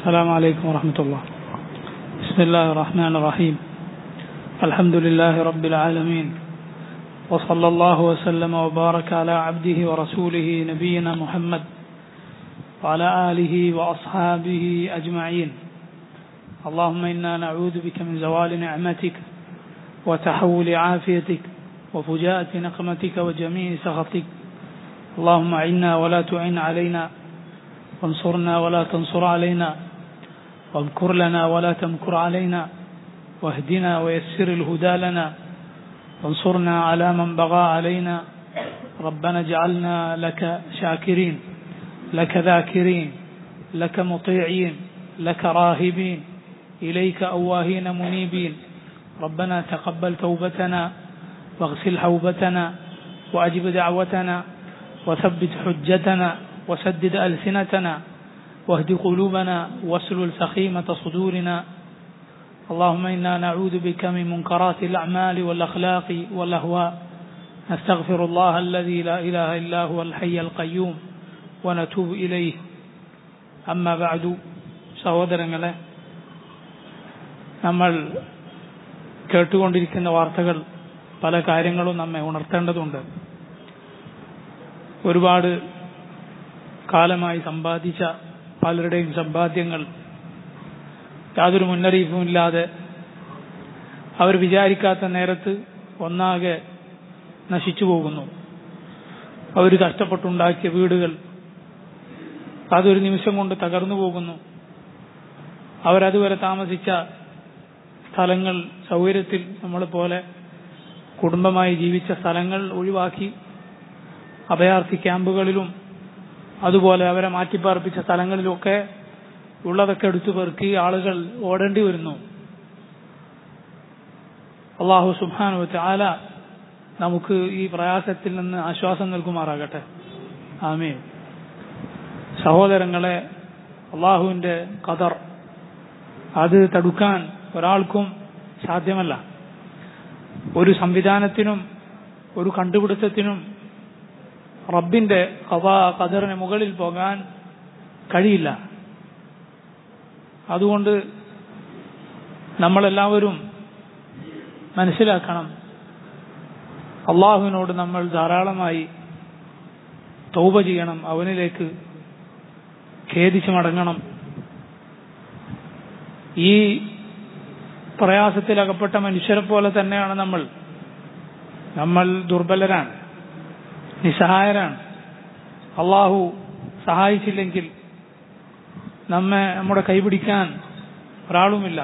السلام عليكم ورحمة الله بسم الله الرحمن الرحيم الحمد لله رب العالمين وصلى الله وسلم وبارك على عبده ورسوله نبينا محمد وعلى آله وأصحابه أجمعين اللهم إنا نعوذ بك من زوال نعمتك وتحول عافيتك وفجاءة نقمتك وجميع سخطك اللهم عنا ولا تعن علينا وانصرنا ولا تنصر علينا وامكر لنا ولا تمكر علينا واهدنا ويسر الهدى لنا وانصرنا على من بغى علينا ربنا اجعلنا لك شاكرين لك ذاكرين لك مطيعين لك راهبين إليك أواهين منيبين ربنا تقبل توبتنا واغسل حوبتنا وأجب دعوتنا وثبت حجتنا وسدد ألسنتنا واهد قلوبنا واسلل سخيمة صدورنا اللهم إنا نعوذ بك من منكرات الأعمال والأخلاق والأهواء نستغفر الله الذي لا إله إلا هو الحي القيوم ونتوب إليه أما بعد സഹോദരങ്ങളെ നമ്മൾ കേട്ടുകൊണ്ടിരിക്കുന്ന വാർത്തകൾ പല കാര്യങ്ങളും നമ്മെ ഉണർത്തേണ്ടതുണ്ട് ഒരുപാട് കാലമായി സമ്പാദിച്ച പലരുടെയും സമ്പാദ്യങ്ങൾ യാതൊരു മുന്നറിയിപ്പുമില്ലാതെ അവർ വിചാരിക്കാത്ത നേരത്ത് ഒന്നാകെ നശിച്ചു പോകുന്നു അവർ കഷ്ടപ്പെട്ടുണ്ടാക്കിയ വീടുകൾ അതൊരു നിമിഷം കൊണ്ട് തകർന്നു പോകുന്നു അവരതുവരെ താമസിച്ച സ്ഥലങ്ങൾ സൗകര്യത്തിൽ നമ്മളെ പോലെ കുടുംബമായി ജീവിച്ച സ്ഥലങ്ങൾ ഒഴിവാക്കി അഭയാർത്ഥി ക്യാമ്പുകളിലും അതുപോലെ അവരെ മാറ്റിപ്പാർപ്പിച്ച സ്ഥലങ്ങളിലുമൊക്കെ ഉള്ളതൊക്കെ എടുത്തു പെറുക്കി ആളുകൾ ഓടേണ്ടി വരുന്നു അള്ളാഹു സുബാനു ചാല നമുക്ക് ഈ പ്രയാസത്തിൽ നിന്ന് ആശ്വാസം നൽകുമാറാകട്ടെ ആമേ സഹോദരങ്ങളെ അള്ളാഹുവിന്റെ കതർ അത് തടുക്കാൻ ഒരാൾക്കും സാധ്യമല്ല ഒരു സംവിധാനത്തിനും ഒരു കണ്ടുപിടുത്തത്തിനും റബ്ബിന്റെ കഥ കതറിന് മുകളിൽ പോകാൻ കഴിയില്ല അതുകൊണ്ട് നമ്മളെല്ലാവരും മനസ്സിലാക്കണം അള്ളാഹുവിനോട് നമ്മൾ ധാരാളമായി തൗബ ചെയ്യണം അവനിലേക്ക് ഖേദിച്ചു മടങ്ങണം ഈ പ്രയാസത്തിലകപ്പെട്ട മനുഷ്യരെ പോലെ തന്നെയാണ് നമ്മൾ നമ്മൾ ദുർബലരാണ് നിസ്സഹായരാണ് അള്ളാഹു സഹായിച്ചില്ലെങ്കിൽ നമ്മെ നമ്മുടെ കൈപിടിക്കാൻ ഒരാളുമില്ല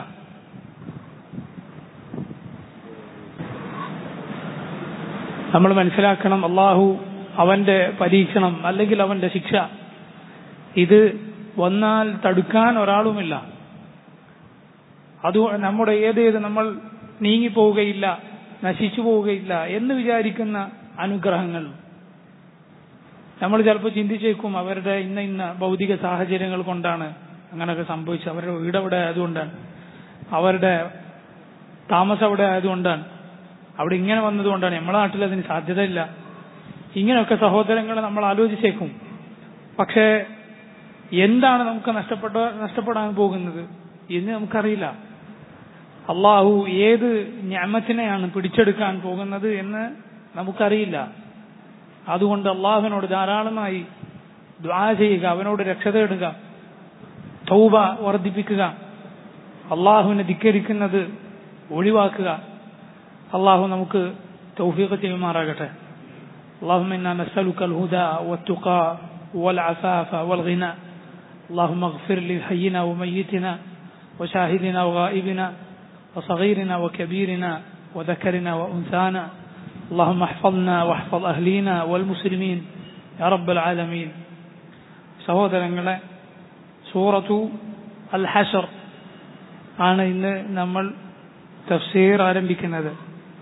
നമ്മൾ മനസ്സിലാക്കണം അള്ളാഹു അവന്റെ പരീക്ഷണം അല്ലെങ്കിൽ അവന്റെ ശിക്ഷ ഇത് വന്നാൽ തടുക്കാൻ ഒരാളുമില്ല അത് നമ്മുടെ ഏതേത് നമ്മൾ നീങ്ങിപ്പോവുകയില്ല നശിച്ചു പോവുകയില്ല എന്ന് വിചാരിക്കുന്ന അനുഗ്രഹങ്ങൾ നമ്മൾ ചിലപ്പോൾ ചിന്തിച്ചേക്കും അവരുടെ ഇന്ന ഇന്ന ഭൗതിക സാഹചര്യങ്ങൾ കൊണ്ടാണ് അങ്ങനെയൊക്കെ സംഭവിച്ചത് അവരുടെ വീട് അവിടെ ആയതുകൊണ്ടാണ് അവരുടെ താമസം അവിടെ ആയതുകൊണ്ടാണ് അവിടെ ഇങ്ങനെ വന്നതുകൊണ്ടാണ് നമ്മുടെ നാട്ടിൽ അതിന് സാധ്യതയില്ല ഇങ്ങനെയൊക്കെ സഹോദരങ്ങളെ നമ്മൾ ആലോചിച്ചേക്കും പക്ഷേ എന്താണ് നമുക്ക് നഷ്ടപ്പെട്ട നഷ്ടപ്പെടാൻ പോകുന്നത് എന്ന് നമുക്കറിയില്ല അള്ളാഹു ഏത് ഞാമത്തിനെയാണ് പിടിച്ചെടുക്കാൻ പോകുന്നത് എന്ന് നമുക്കറിയില്ല അതുകൊണ്ട് അള്ളാഹുവിനോട് ധാരാളമായി ദ്വാ ചെയ്യുക അവനോട് രക്ഷ തേടുക തൗബ വർദ്ധിപ്പിക്കുക അള്ളാഹുവിനെ ധിക്കരിക്കുന്നത് ഒഴിവാക്കുക അള്ളാഹു നമുക്ക് തൗഫീഖ് ചെയ്യുമാറാകട്ടെ اللهم إنا نسألك الهدى والتقى والعفاف والغنى اللهم اغفر لحينا وميتنا وشاهدنا وغائبنا وصغيرنا وكبيرنا وذكرنا وأنثانا اللهم احفظنا واحفظ أهلينا والمسلمين يا رب العالمين സഹോദരങ്ങളെ സൂറത്തു അൽ ഹഷർ ആണ് ഇന്ന് നമ്മൾ തഫ്സീർ ആരംഭിക്കുന്നത്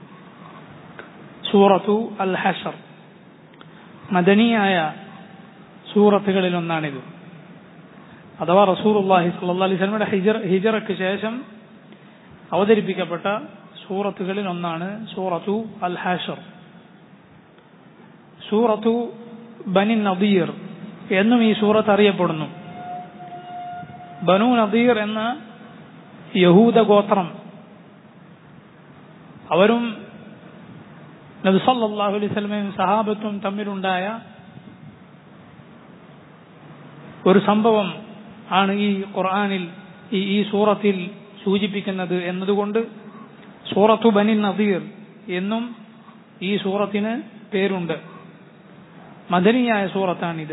സൂറത്തു അൽ ഹഷർ മദനിയായ സൂറത്തുകളിൽ ഒന്നാണിത് അഥവാ റസൂർ അള്ളാഹി സല്ലാ അലൈഹി സ്വലമിയുടെ ഹിജർ ഹിജറയ്ക്ക് ശേഷം അവതരിപ്പിക്കപ്പെട്ട സൂറത്തുകളിൽ ഒന്നാണ് സൂറത്തു അൽ ഹാഷർ സൂറത്തു ബനി നദീർ എന്നും ഈ സൂറത്ത് അറിയപ്പെടുന്നു ബനു നദീർ എന്ന യഹൂദ ഗോത്രം അവരും നബിസല്ലാഹു അലൈഹി സ്വലമയും സഹാബത്തും തമ്മിലുണ്ടായ ഒരു സംഭവം ആണ് ഈ ഖുർആാനിൽ ഈ ഈ സൂറത്തിൽ സൂചിപ്പിക്കുന്നത് എന്നതുകൊണ്ട് സൂറത്തു ബനി നദീർ എന്നും ഈ സൂറത്തിന് പേരുണ്ട് മദനിയായ സൂറത്താണിത്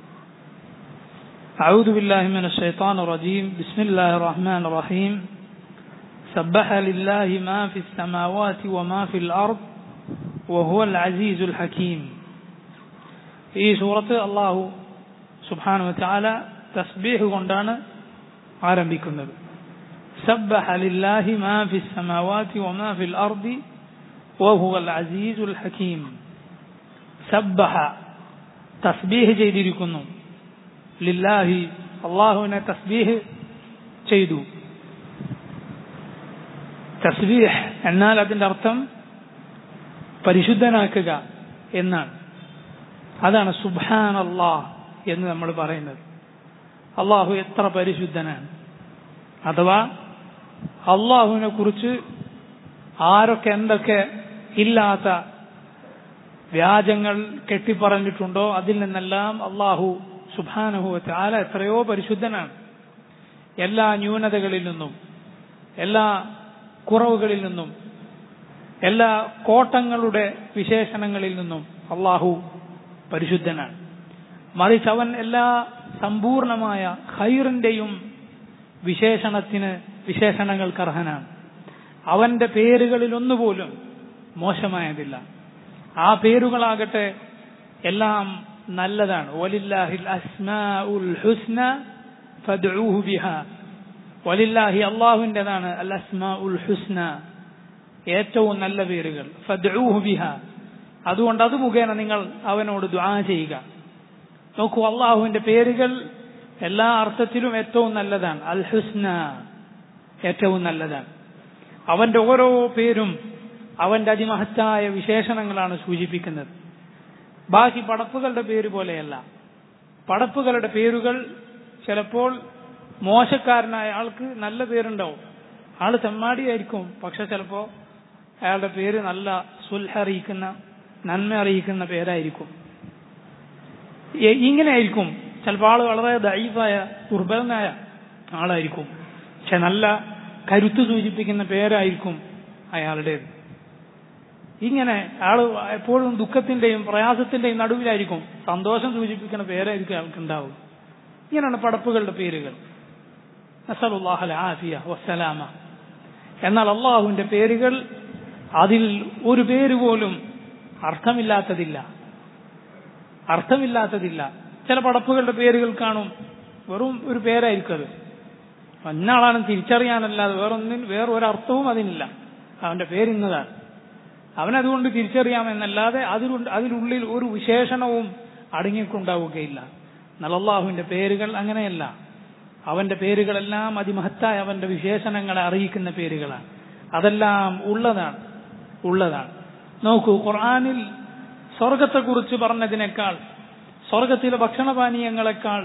أعوذ بالله من الشيطان الرجيم بسم الله الرحمن الرحيم سبح لله ما في السماوات وما في الأرض وهو العزيز الحكيم ഈ സൂറത്ത് അള്ളാഹു സുബാനു വച്ചാല തസ്ബീഹ് കൊണ്ടാണ് ആരംഭിക്കുന്നത് سبح لله ما في السماوات وما في الأرض وهو العزيز الحكيم سبح തസ്ബീഹ് ചെയ്തിരിക്കുന്നു ലില്ലാഹി അള്ളാഹുവിനെ തസ്ബീഹ് ചെയ്തു തസ്ബീഹ് എന്നാൽ അതിന്റെ അർത്ഥം പരിശുദ്ധനാക്കുക എന്നാണ് അതാണ് സുബാൻ അള്ളാഹ് എന്ന് നമ്മൾ പറയുന്നത് അള്ളാഹു എത്ര പരിശുദ്ധനാണ് അഥവാ അള്ളാഹുവിനെ കുറിച്ച് ആരൊക്കെ എന്തൊക്കെ ഇല്ലാത്ത വ്യാജങ്ങൾ കെട്ടിപ്പറഞ്ഞിട്ടുണ്ടോ അതിൽ നിന്നെല്ലാം അള്ളാഹു സുബാനുഭവത്തെ ആല എത്രയോ പരിശുദ്ധനാണ് എല്ലാ ന്യൂനതകളിൽ നിന്നും എല്ലാ കുറവുകളിൽ നിന്നും എല്ലാ കോട്ടങ്ങളുടെ വിശേഷണങ്ങളിൽ നിന്നും അള്ളാഹു പരിശുദ്ധനാണ് മറിച്ച് അവൻ എല്ലാ സമ്പൂർണമായ ഖൈറിന്റെയും വിശേഷണത്തിന് വിശേഷണങ്ങൾക്ക് അർഹനാണ് അവന്റെ പേരുകളിൽ ഒന്നുപോലും മോശമായതില്ല ആ പേരുകളാകട്ടെ എല്ലാം നല്ലതാണ് വലില്ലാഹിൽ അസ്മാഉൽ ഹുസ്ന ഫദ്ഉഹു ബിഹ വലില്ലാഹി അള്ളാഹുവിൻ്റെതാണ് അൽ അസ്മാഉൽ ഹുസ്ന ഏറ്റവും നല്ല പേരുകൾ ഫദ്ഉഹു ബിഹ അതുകൊണ്ട് അത് മുഖേന നിങ്ങൾ അവനോട് ദുആ ചെയ്യുക നോക്കൂ അള്ളാഹുവിന്റെ പേരുകൾ എല്ലാ അർത്ഥത്തിലും ഏറ്റവും നല്ലതാണ് അൽ ഹുസ്ന ഏറ്റവും നല്ലതാണ് അവന്റെ ഓരോ പേരും അവന്റെ അതിമഹത്തായ വിശേഷണങ്ങളാണ് സൂചിപ്പിക്കുന്നത് ബാക്കി പടപ്പുകളുടെ പേര് പോലെയല്ല പടപ്പുകളുടെ പേരുകൾ ചിലപ്പോൾ മോശക്കാരനായ ആൾക്ക് നല്ല പേരുണ്ടാവും ആള് തെമ്മാടിയായിരിക്കും പക്ഷെ ചിലപ്പോ അയാളുടെ പേര് നല്ല സുൽഹ അറിയിക്കുന്ന നന്മ അറിയിക്കുന്ന പേരായിരിക്കും ഇങ്ങനെ ആയിരിക്കും ചിലപ്പോൾ ആള് വളരെ ദൈവായ ദുർബലനായ ആളായിരിക്കും പക്ഷെ നല്ല കരുത്ത് സൂചിപ്പിക്കുന്ന പേരായിരിക്കും അയാളുടേത് ഇങ്ങനെ ആള് എപ്പോഴും ദുഃഖത്തിന്റെയും പ്രയാസത്തിന്റെയും നടുവിലായിരിക്കും സന്തോഷം സൂചിപ്പിക്കുന്ന പേരായിരിക്കും അയാൾക്ക് ഉണ്ടാവും ഇങ്ങനെയാണ് പടപ്പുകളുടെ പേരുകൾ നസലുല്ലാഹല ആഫിയ വസ്സലാമ എന്നാൽ അള്ളാഹുവിന്റെ പേരുകൾ അതിൽ ഒരു പേര് പോലും അർത്ഥമില്ലാത്തതില്ല അർത്ഥമില്ലാത്തതില്ല ചില പടപ്പുകളുടെ പേരുകൾ കാണും വെറും ഒരു പേരായിരിക്കും അത് ഒന്നാളാണ് തിരിച്ചറിയാനല്ലാതെ വേറൊന്നിന് വേറൊരർത്ഥവും അതിനില്ല അവന്റെ പേരിന്നതാണ് അവനതുകൊണ്ട് തിരിച്ചറിയാമെന്നല്ലാതെ അതിലുണ്ട് അതിനുള്ളിൽ ഒരു വിശേഷണവും അടങ്ങിക്കൊണ്ടാവുകയില്ല എന്നാൽ അള്ളാഹുവിന്റെ പേരുകൾ അങ്ങനെയല്ല അവന്റെ പേരുകളെല്ലാം അതിമഹത്തായ അവന്റെ വിശേഷണങ്ങളെ അറിയിക്കുന്ന പേരുകളാണ് അതെല്ലാം ഉള്ളതാണ് ഉള്ളതാണ് നോക്കൂ ഖുർആാനിൽ സ്വർഗത്തെക്കുറിച്ച് പറഞ്ഞതിനേക്കാൾ സ്വർഗത്തിലെ ഭക്ഷണപാനീയങ്ങളെക്കാൾ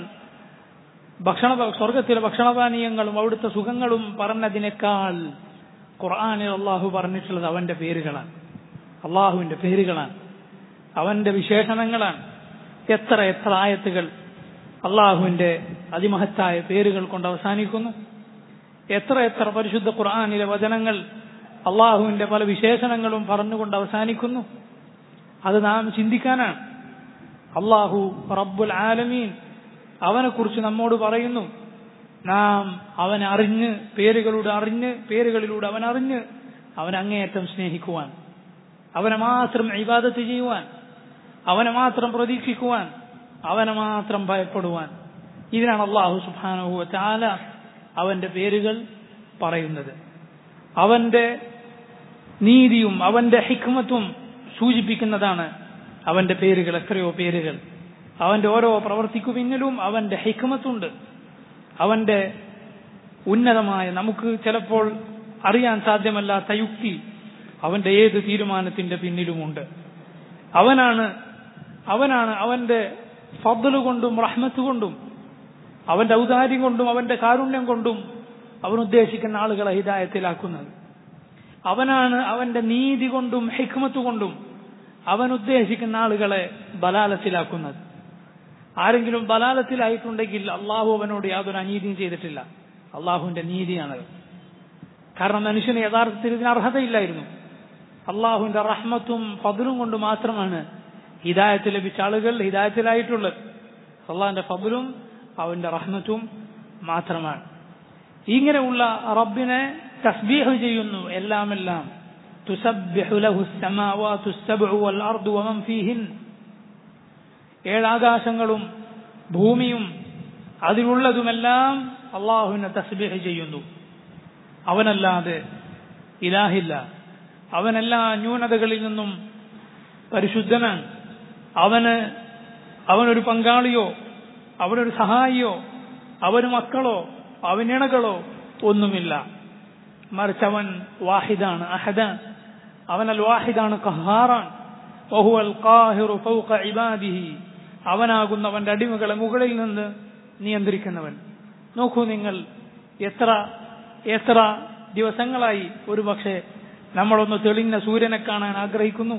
ഭക്ഷണ സ്വർഗത്തിലെ ഭക്ഷണപാനീയങ്ങളും അവിടുത്തെ സുഖങ്ങളും പറഞ്ഞതിനേക്കാൾ ഖുർആാനിൽ അള്ളാഹു പറഞ്ഞിട്ടുള്ളത് അവന്റെ പേരുകളാണ് അള്ളാഹുവിന്റെ പേരുകളാണ് അവന്റെ വിശേഷണങ്ങളാണ് എത്ര എത്ര ആയത്തുകൾ അള്ളാഹുവിന്റെ അതിമഹത്തായ പേരുകൾ കൊണ്ട് അവസാനിക്കുന്നു എത്ര എത്ര പരിശുദ്ധ ഖുർആാനിലെ വചനങ്ങൾ അള്ളാഹുവിന്റെ പല വിശേഷണങ്ങളും പറഞ്ഞുകൊണ്ട് അവസാനിക്കുന്നു അത് നാം ചിന്തിക്കാനാണ് അള്ളാഹു റബ്ബുൽ ആലമീൻ അവനെക്കുറിച്ച് നമ്മോട് പറയുന്നു നാം അവനെ അറിഞ്ഞ് പേരുകളുടെ അറിഞ്ഞ് പേരുകളിലൂടെ അവൻ അറിഞ്ഞ് അവൻ അങ്ങേയറ്റം സ്നേഹിക്കുവാൻ അവനെ മാത്രം ഇബാദത്ത് ചെയ്യുവാൻ അവനെ മാത്രം പ്രതീക്ഷിക്കുവാൻ അവനെ മാത്രം ഭയപ്പെടുവാൻ ഇതിനാണ് അള്ളാഹു സുബാനുഹുവ ചാല അവന്റെ പേരുകൾ പറയുന്നത് അവന്റെ നീതിയും അവന്റെ ഹിക്മത്തും സൂചിപ്പിക്കുന്നതാണ് അവന്റെ പേരുകൾ എത്രയോ പേരുകൾ അവന്റെ ഓരോ പ്രവർത്തിക്കു പിന്നിലും അവന്റെ ഹിക്മത്തുണ്ട് അവന്റെ ഉന്നതമായ നമുക്ക് ചിലപ്പോൾ അറിയാൻ സാധ്യമല്ലാത്ത യുക്തി അവന്റെ ഏത് തീരുമാനത്തിന്റെ പിന്നിലുമുണ്ട് അവനാണ് അവനാണ് അവന്റെ ഫضല് കൊണ്ടും റഹ്മത്ത് കൊണ്ടും അവന്റെ ഔദാര്യം കൊണ്ടും അവന്റെ കാരുണ്യം കൊണ്ടും അവൻ ഉദ്ദേശിക്കുന്ന ആളുകളെ ഹിതായത്തിലാക്കുന്നത് അവനാണ് അവന്റെ നീതി കൊണ്ടും ഹിക്മത്ത് കൊണ്ടും അവൻ ഉദ്ദേശിക്കുന്ന ആളുകളെ ബലാലത്തിലാക്കുന്നത് ആരെങ്കിലും ബലാലത്തിലായിട്ടുണ്ടെങ്കിൽ അള്ളാഹു അവനോട് യാതൊരു അനീതിയും ചെയ്തിട്ടില്ല അള്ളാഹുവിന്റെ നീതിയാണത് കാരണം മനുഷ്യന് യഥാർത്ഥത്തിൽ ഇതിന് അർഹതയില്ലായിരുന്നു അള്ളാഹുവിന്റെ റഹ്മത്തും ഫതിലും കൊണ്ട് മാത്രമാണ് ഹിദായത്ത് ലഭിച്ച ആളുകൾ ഹിദായത്തിലായിട്ടുള്ളത് അള്ളാഹിന്റെ ഫതിലും അവന്റെ റഹ്മത്തും മാത്രമാണ് ഇങ്ങനെയുള്ള റബ്ബിനെ തസ്ബീഹ് ചെയ്യുന്നു എല്ലാം എല്ലാം تسبح له السماوات السبع والأرض ومن فيهن ഏഴാകാശങ്ങളും ഭൂമിയും അതിലുള്ളതുമെല്ലാം അള്ളാഹുവിനെ തസ്ബീഹ് ചെയ്യുന്നു അവനല്ലാതെ ഇലാഹില്ല അവനെല്ലാ ന്യൂനതകളിൽ നിന്നും പരിശുദ്ധനാണ് അവന് അവനൊരു പങ്കാളിയോ അവനൊരു സഹായിയോ അവന് മക്കളോ അവനിണകളോ ഒന്നുമില്ല മറിച്ച് അവൻ വാഹിദാണ് അഹദാൻ അവനൽ വാഹിദാണ് കഹാറാൻ വഹുവൽ ഖാഹിറു ഫൗഖ ഇബാദിഹി അവനാകുന്നവന്റെ അടിമകളെ മുകളിൽ നിന്ന് നിയന്ത്രിക്കുന്നവൻ നോക്കൂ നിങ്ങൾ എത്ര എത്ര ദിവസങ്ങളായി ഒരു പക്ഷേ നമ്മളൊന്ന് തെളിഞ്ഞ സൂര്യനെ കാണാൻ ആഗ്രഹിക്കുന്നു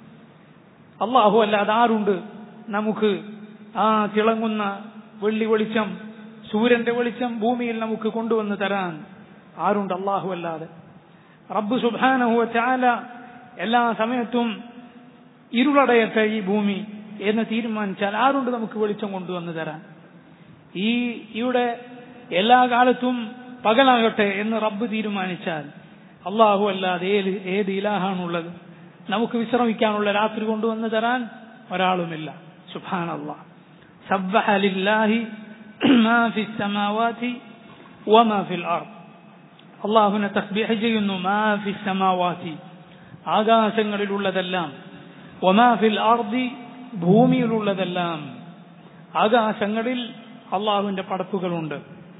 അള്ളാഹു അല്ലാതെ ആരുണ്ട് നമുക്ക് ആ തിളങ്ങുന്ന വെള്ളി വെളിച്ചം സൂര്യന്റെ വെളിച്ചം ഭൂമിയിൽ നമുക്ക് കൊണ്ടുവന്ന് തരാൻ ആരുണ്ട് അള്ളാഹു അല്ലാതെ റബ്ബ് സുബാനഹുവ ചാല എല്ലാ സമയത്തും ഇരുളടയട്ടെ ഈ ഭൂമി എന്ന് തീരുമാനിച്ചാൽ ആരുണ്ട് നമുക്ക് വെളിച്ചം കൊണ്ടുവന്ന് തരാൻ ഈ ഇവിടെ എല്ലാ കാലത്തും പകലാകട്ടെ എന്ന് റബ്ബ് തീരുമാനിച്ചാൽ അള്ളാഹു അല്ലാതെ ഏത് ഏത് ഇലാഹാണുള്ളത് നമുക്ക് വിശ്രമിക്കാനുള്ള രാത്രി കൊണ്ടുവന്ന് തരാൻ ഒരാളുമില്ല സുബാൻ അള്ളാഹ് سبح لله ما في السماوات وما في الأرض അള്ളാഹുവിനെ തസ്ബീഹ് ചെയ്യുന്നു മാ ഫി സമാവാതി ആകാശങ്ങളിലുള്ളതെല്ലാം ഒമാ ഫിൽ ആർദി ഭൂമിയിലുള്ളതെല്ലാം ആകാശങ്ങളിൽ അള്ളാഹുവിന്റെ പടപ്പുകളുണ്ട്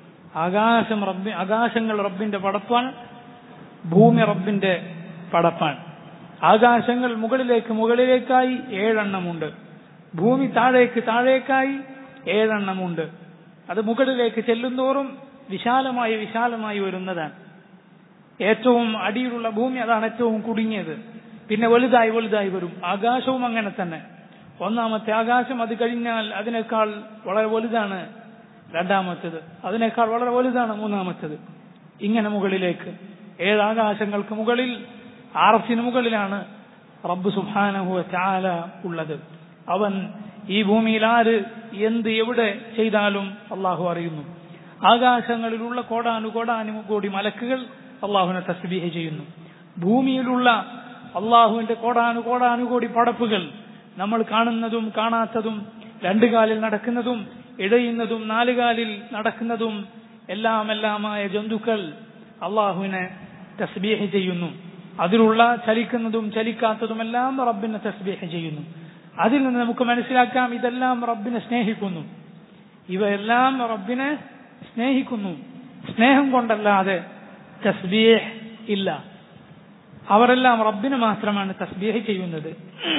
ആകാശം റബ്ബി ആകാശങ്ങൾ റബ്ബിന്റെ പടപ്പാണ് ഭൂമി റബ്ബിന്റെ പടപ്പാണ് ആകാശങ്ങൾ മുകളിലേക്ക് മുകളിലേക്കായി ഏഴെണ്ണമുണ്ട് ഭൂമി താഴേക്ക് താഴേക്കായി ഏഴെണ്ണമുണ്ട് അത് മുകളിലേക്ക് ചെല്ലുന്തോറും വിശാലമായി വിശാലമായി വരുന്നതാണ് ഏറ്റവും അടിയിലുള്ള ഭൂമി അതാണ് ഏറ്റവും കുടുങ്ങിയത് പിന്നെ വലുതായി വലുതായി വരും ആകാശവും അങ്ങനെ തന്നെ ഒന്നാമത്തെ ആകാശം അത് കഴിഞ്ഞാൽ അതിനേക്കാൾ വളരെ വലുതാണ് രണ്ടാമത്തേത് അതിനേക്കാൾ വളരെ വലുതാണ് മൂന്നാമത്തേത് ഇങ്ങനെ മുകളിലേക്ക് ഏഴ് ആകാശങ്ങൾക്ക് മുകളിൽ ആറസിന് മുകളിലാണ് റബ്ബ് സുബാനഹു ചാല ഉള്ളത് അവൻ ഈ ഭൂമിയിൽ ആര് എന്ത് എവിടെ ചെയ്താലും അള്ളാഹു അറിയുന്നു ആകാശങ്ങളിലുള്ള കോടാനു കോടാനു കോടി മലക്കുകൾ അള്ളാഹുവിനെ തസ്ബീഹ് ചെയ്യുന്നു ഭൂമിയിലുള്ള അള്ളാഹുവിന്റെ കോടാനു കോടാനു കോടി പടപ്പുകൾ നമ്മൾ കാണുന്നതും കാണാത്തതും രണ്ടു കാലിൽ നടക്കുന്നതും ഇഴയുന്നതും നാലുകാലിൽ നടക്കുന്നതും എല്ലാം എല്ലാമായ ജന്തുക്കൾ അള്ളാഹുവിനെ തസ്ബീഹ് ചെയ്യുന്നു അതിലുള്ള ചലിക്കുന്നതും ചലിക്കാത്തതുമെല്ലാം റബ്ബിനെ തസ്ബീഹ് ചെയ്യുന്നു അതിൽ നിന്ന് നമുക്ക് മനസ്സിലാക്കാം ഇതെല്ലാം റബ്ബിനെ സ്നേഹിക്കുന്നു ഇവയെല്ലാം റബ്ബിനെ സ്നേഹിക്കുന്നു സ്നേഹം കൊണ്ടല്ലാതെ തസ്ബീഹ് ഇല്ല അവരെല്ലാം റബ്ബിന് മാത്രമാണ് തസ്ബീഹ് ചെയ്യുന്നത്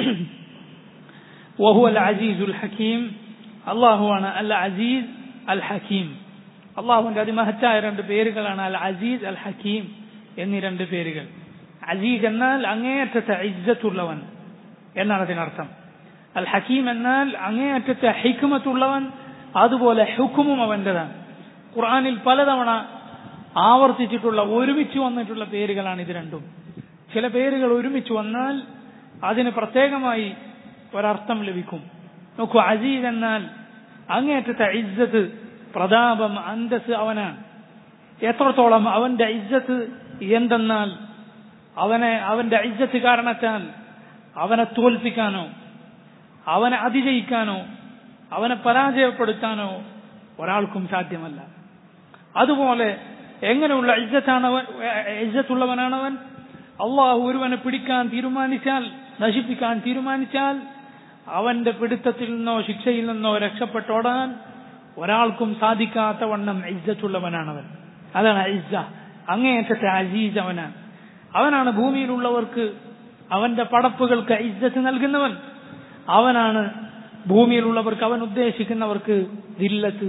വഹു അൽ അസീസുൽ ഹക്കീം അള്ളാഹുവാണ് അൽ അസീസ് അൽ ഹക്കീം അള്ളാഹുവിന്റെ അതിമഹത്തായ രണ്ട് പേരുകളാണ് അൽ അസീസ് അൽ ഹക്കീം എന്നീ രണ്ട് പേരുകൾ അസീസ് എന്നാൽ അങ്ങേയറ്റത്തെ ഇജ്ജത്തുള്ളവൻ എന്നാണ് അതിനർത്ഥം അൽ ഹക്കീം എന്നാൽ അങ്ങേയറ്റത്തെ ഹിക്കുമത്തുള്ളവൻ അതുപോലെ ഹുക്കുമും അവന്റേതാണ് ഖുർആാനിൽ പലതവണ ആവർത്തിച്ചിട്ടുള്ള ഒരുമിച്ച് വന്നിട്ടുള്ള പേരുകളാണ് ഇത് രണ്ടും ചില പേരുകൾ ഒരുമിച്ച് വന്നാൽ അതിന് പ്രത്യേകമായി ഒരർത്ഥം ലഭിക്കും നോക്കൂ അസീസ് എന്നാൽ അങ്ങേറ്റത്തെ ഇജ്ജത്ത് പ്രതാപം അന്തസ് അവനാണ് എത്രത്തോളം അവന്റെ ഇജ്ജത്ത് എന്തെന്നാൽ അവനെ അവന്റെ ഇജ്ജത്ത് കാരണത്താൽ അവനെ തോൽപ്പിക്കാനോ അവനെ അതിജയിക്കാനോ അവനെ പരാജയപ്പെടുത്താനോ ഒരാൾക്കും സാധ്യമല്ല അതുപോലെ എങ്ങനെയുള്ള ഇജ്ജത്താണവൻ ഇജ്ജത്തുള്ളവനാണവൻ അള്ളാഹു ഒരുവനെ പിടിക്കാൻ തീരുമാനിച്ചാൽ നശിപ്പിക്കാൻ തീരുമാനിച്ചാൽ അവന്റെ പിടുത്തത്തിൽ നിന്നോ ശിക്ഷയിൽ നിന്നോ രക്ഷപ്പെട്ടോടാൻ ഒരാൾക്കും സാധിക്കാത്ത വണ്ണം ഇജ്ജത്തുള്ളവനാണവൻ അതാണ് ഇജ്ജ അങ്ങേയറ്റത്തെ അജീജ് അവനാണ് അവനാണ് ഭൂമിയിലുള്ളവർക്ക് അവന്റെ പടപ്പുകൾക്ക് ഇജ്ജത്ത് നൽകുന്നവൻ അവനാണ് ഭൂമിയിലുള്ളവർക്ക് അവൻ ഉദ്ദേശിക്കുന്നവർക്ക് ദില്ലത്ത്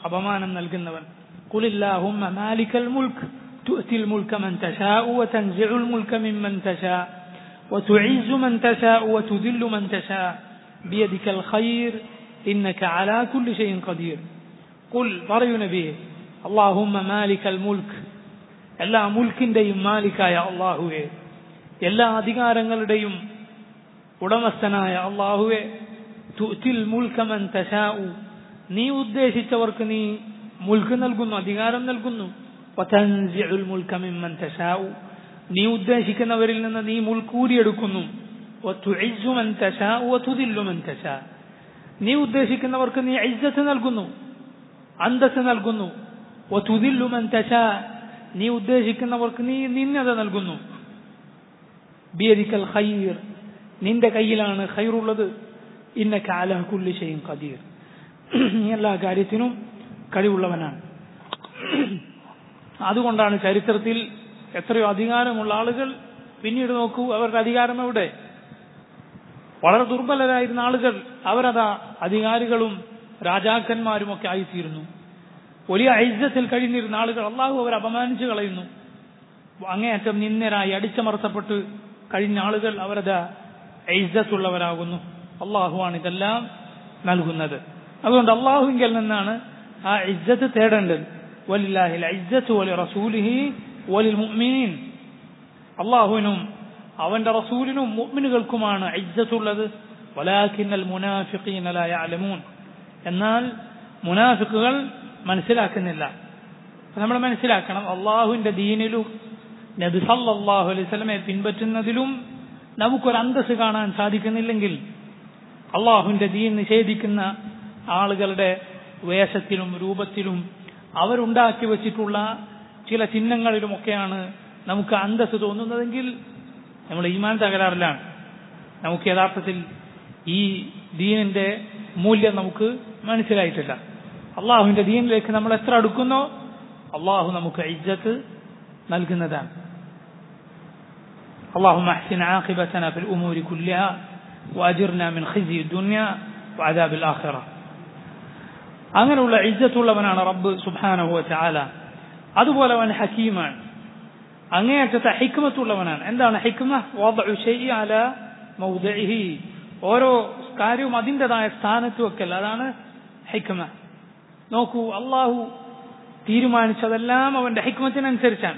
അപമാനം നൽകുന്നവൻ കുലില്ലാഹുമ്മ മാലിക്കൽ മുൽക്ക് تؤتي الملك من تشاء وتنزع الملك ممن تشاء وتعز من تشاء وتذل من تشاء بيدك الخير إنك على كل شيء قدير قل പറയൂ നബിയെ اللهم مالك الملك എല്ലാ മുൽക്കിന്റെയും മാലിക്കായ അള്ളാഹുവെ എല്ലാ അധികാരങ്ങളുടെയും ഉടമസ്ഥനായ അള്ളാഹുവെ തുത്തിൽ മുൽക്കമൻ തശാഉ നീ ഉദ്ദേശിച്ചവർക്ക് നീ മുൽക്ക് നൽകുന്നു അധികാരം നൽകുന്നു വതൻസിഉൽ മുൽക മിമ്മൻ തശാഉ നീ ഉദ്ദേശിക്കുന്നവരിൽ നിന്ന് നീ മുൽക്കൂരിയെടുക്കുന്നു വതുഇസ്സു മൻ തശാഉ വതുദില്ലു മൻ തശാ നീ ഉദ്ദേശിക്കുന്നവർക്ക് നീ ഇസ്സത്ത് നൽകുന്നു അന്തസ് നൽകുന്നു വതുദില്ലു മൻ തശാ നീ ഉദ്ദേശിക്കുന്നവർക്ക് നീ നിന്നത നൽകുന്നു ബിയദിക്കൽ ഖൈർ നിന്റെ കയ്യിലാണ് ഖൈറുള്ളത് ഇന്നക അലാ കുല്ലി ഷൈഇൻ ഖദീർ നീ എല്ലാ കാര്യത്തിനും കഴിവുള്ളവനാണ് അതുകൊണ്ടാണ് ചരിത്രത്തിൽ എത്രയോ അധികാരമുള്ള ആളുകൾ പിന്നീട് നോക്കൂ അവരുടെ അധികാരം എവിടെ വളരെ ദുർബലരായിരുന്ന ആളുകൾ അവരതാ അധികാരികളും രാജാക്കന്മാരും ഒക്കെ ആയിത്തീരുന്നു വലിയ ഐസത്തിൽ കഴിഞ്ഞിരുന്ന ആളുകൾ അള്ളാഹു അവർ അപമാനിച്ചു കളയുന്നു അങ്ങേയറ്റം നിന്ദരായി അടിച്ചമർത്തപ്പെട്ട് കഴിഞ്ഞ ആളുകൾ അവരത് ഐസത്തുള്ളവരാകുന്നു അള്ളാഹുവാണ് ഇതെല്ലാം നൽകുന്നത് അതുകൊണ്ട് അള്ളാഹുവിങ്കിൽ നിന്നാണ് ആ ഇജ്ജത്ത് തേടേണ്ടത് വലില്ലാഹിൽ ഇജ്ജത്ത് വലി റസൂലിഹി വലിൽ മുഅ്മിനീൻ അള്ളാഹുവിനും അവന്റെ റസൂലിനും മുഅ്മിനുകൾക്കുമാണ് ഇജ്ജത്തുള്ളത് വലാഖിന്നൽ മുനാഫിഖീന ലാ യഅലമൂൻ എന്നാൽ മുനാഫിക്കുകൾ മനസ്സിലാക്കുന്നില്ല നമ്മൾ മനസ്സിലാക്കണം അള്ളാഹുവിന്റെ ദീനിലും നബി സല്ലല്ലാഹു അലൈഹി വസല്ലമയെ പിൻപറ്റുന്നതിലും നമുക്കൊരു അന്തസ് കാണാൻ സാധിക്കുന്നില്ലെങ്കിൽ അള്ളാഹുവിന്റെ ദീൻ നിഷേധിക്കുന്ന ആളുകളുടെ വേഷത്തിലും രൂപത്തിലും അവരുണ്ടാക്കി വച്ചിട്ടുള്ള ചില ചിഹ്നങ്ങളിലുമൊക്കെയാണ് നമുക്ക് അന്തസ് തോന്നുന്നതെങ്കിൽ നമ്മൾ ഈമാൻ തകരാറിലാണ് നമുക്ക് യഥാർത്ഥത്തിൽ ഈ ദീനിന്റെ മൂല്യം നമുക്ക് മനസ്സിലായിട്ടില്ല അള്ളാഹുവിന്റെ ദീനിലേക്ക് നമ്മൾ എത്ര അടുക്കുന്നോ അള്ളാഹു നമുക്ക് ഇജ്ജത്ത് നൽകുന്നതാണ് اللهم احسن عاقبتنا في الامور كلها واجرنا من خزي الدنيا وعذاب الاخره അങ്ങനെയുള്ള ഇജ്ജത്തുള്ളവനാണ് റബ്ബ് സുബാനഹു ചാല അതുപോലെ അവൻ ഹക്കീമാണ് അങ്ങേയറ്റത്തെ ഹിക്മത്തുള്ളവനാണ് എന്താണ് ഹിക്മ അല മൗദഇഹി ഓരോ കാര്യവും അതിൻ്റെതായ സ്ഥാനത്ത് വെക്കൽ അതാണ് ഹിക്മ നോക്കൂ അള്ളാഹു തീരുമാനിച്ചതെല്ലാം അവന്റെ ഹിക്മത്തിനനുസരിച്ചാണ്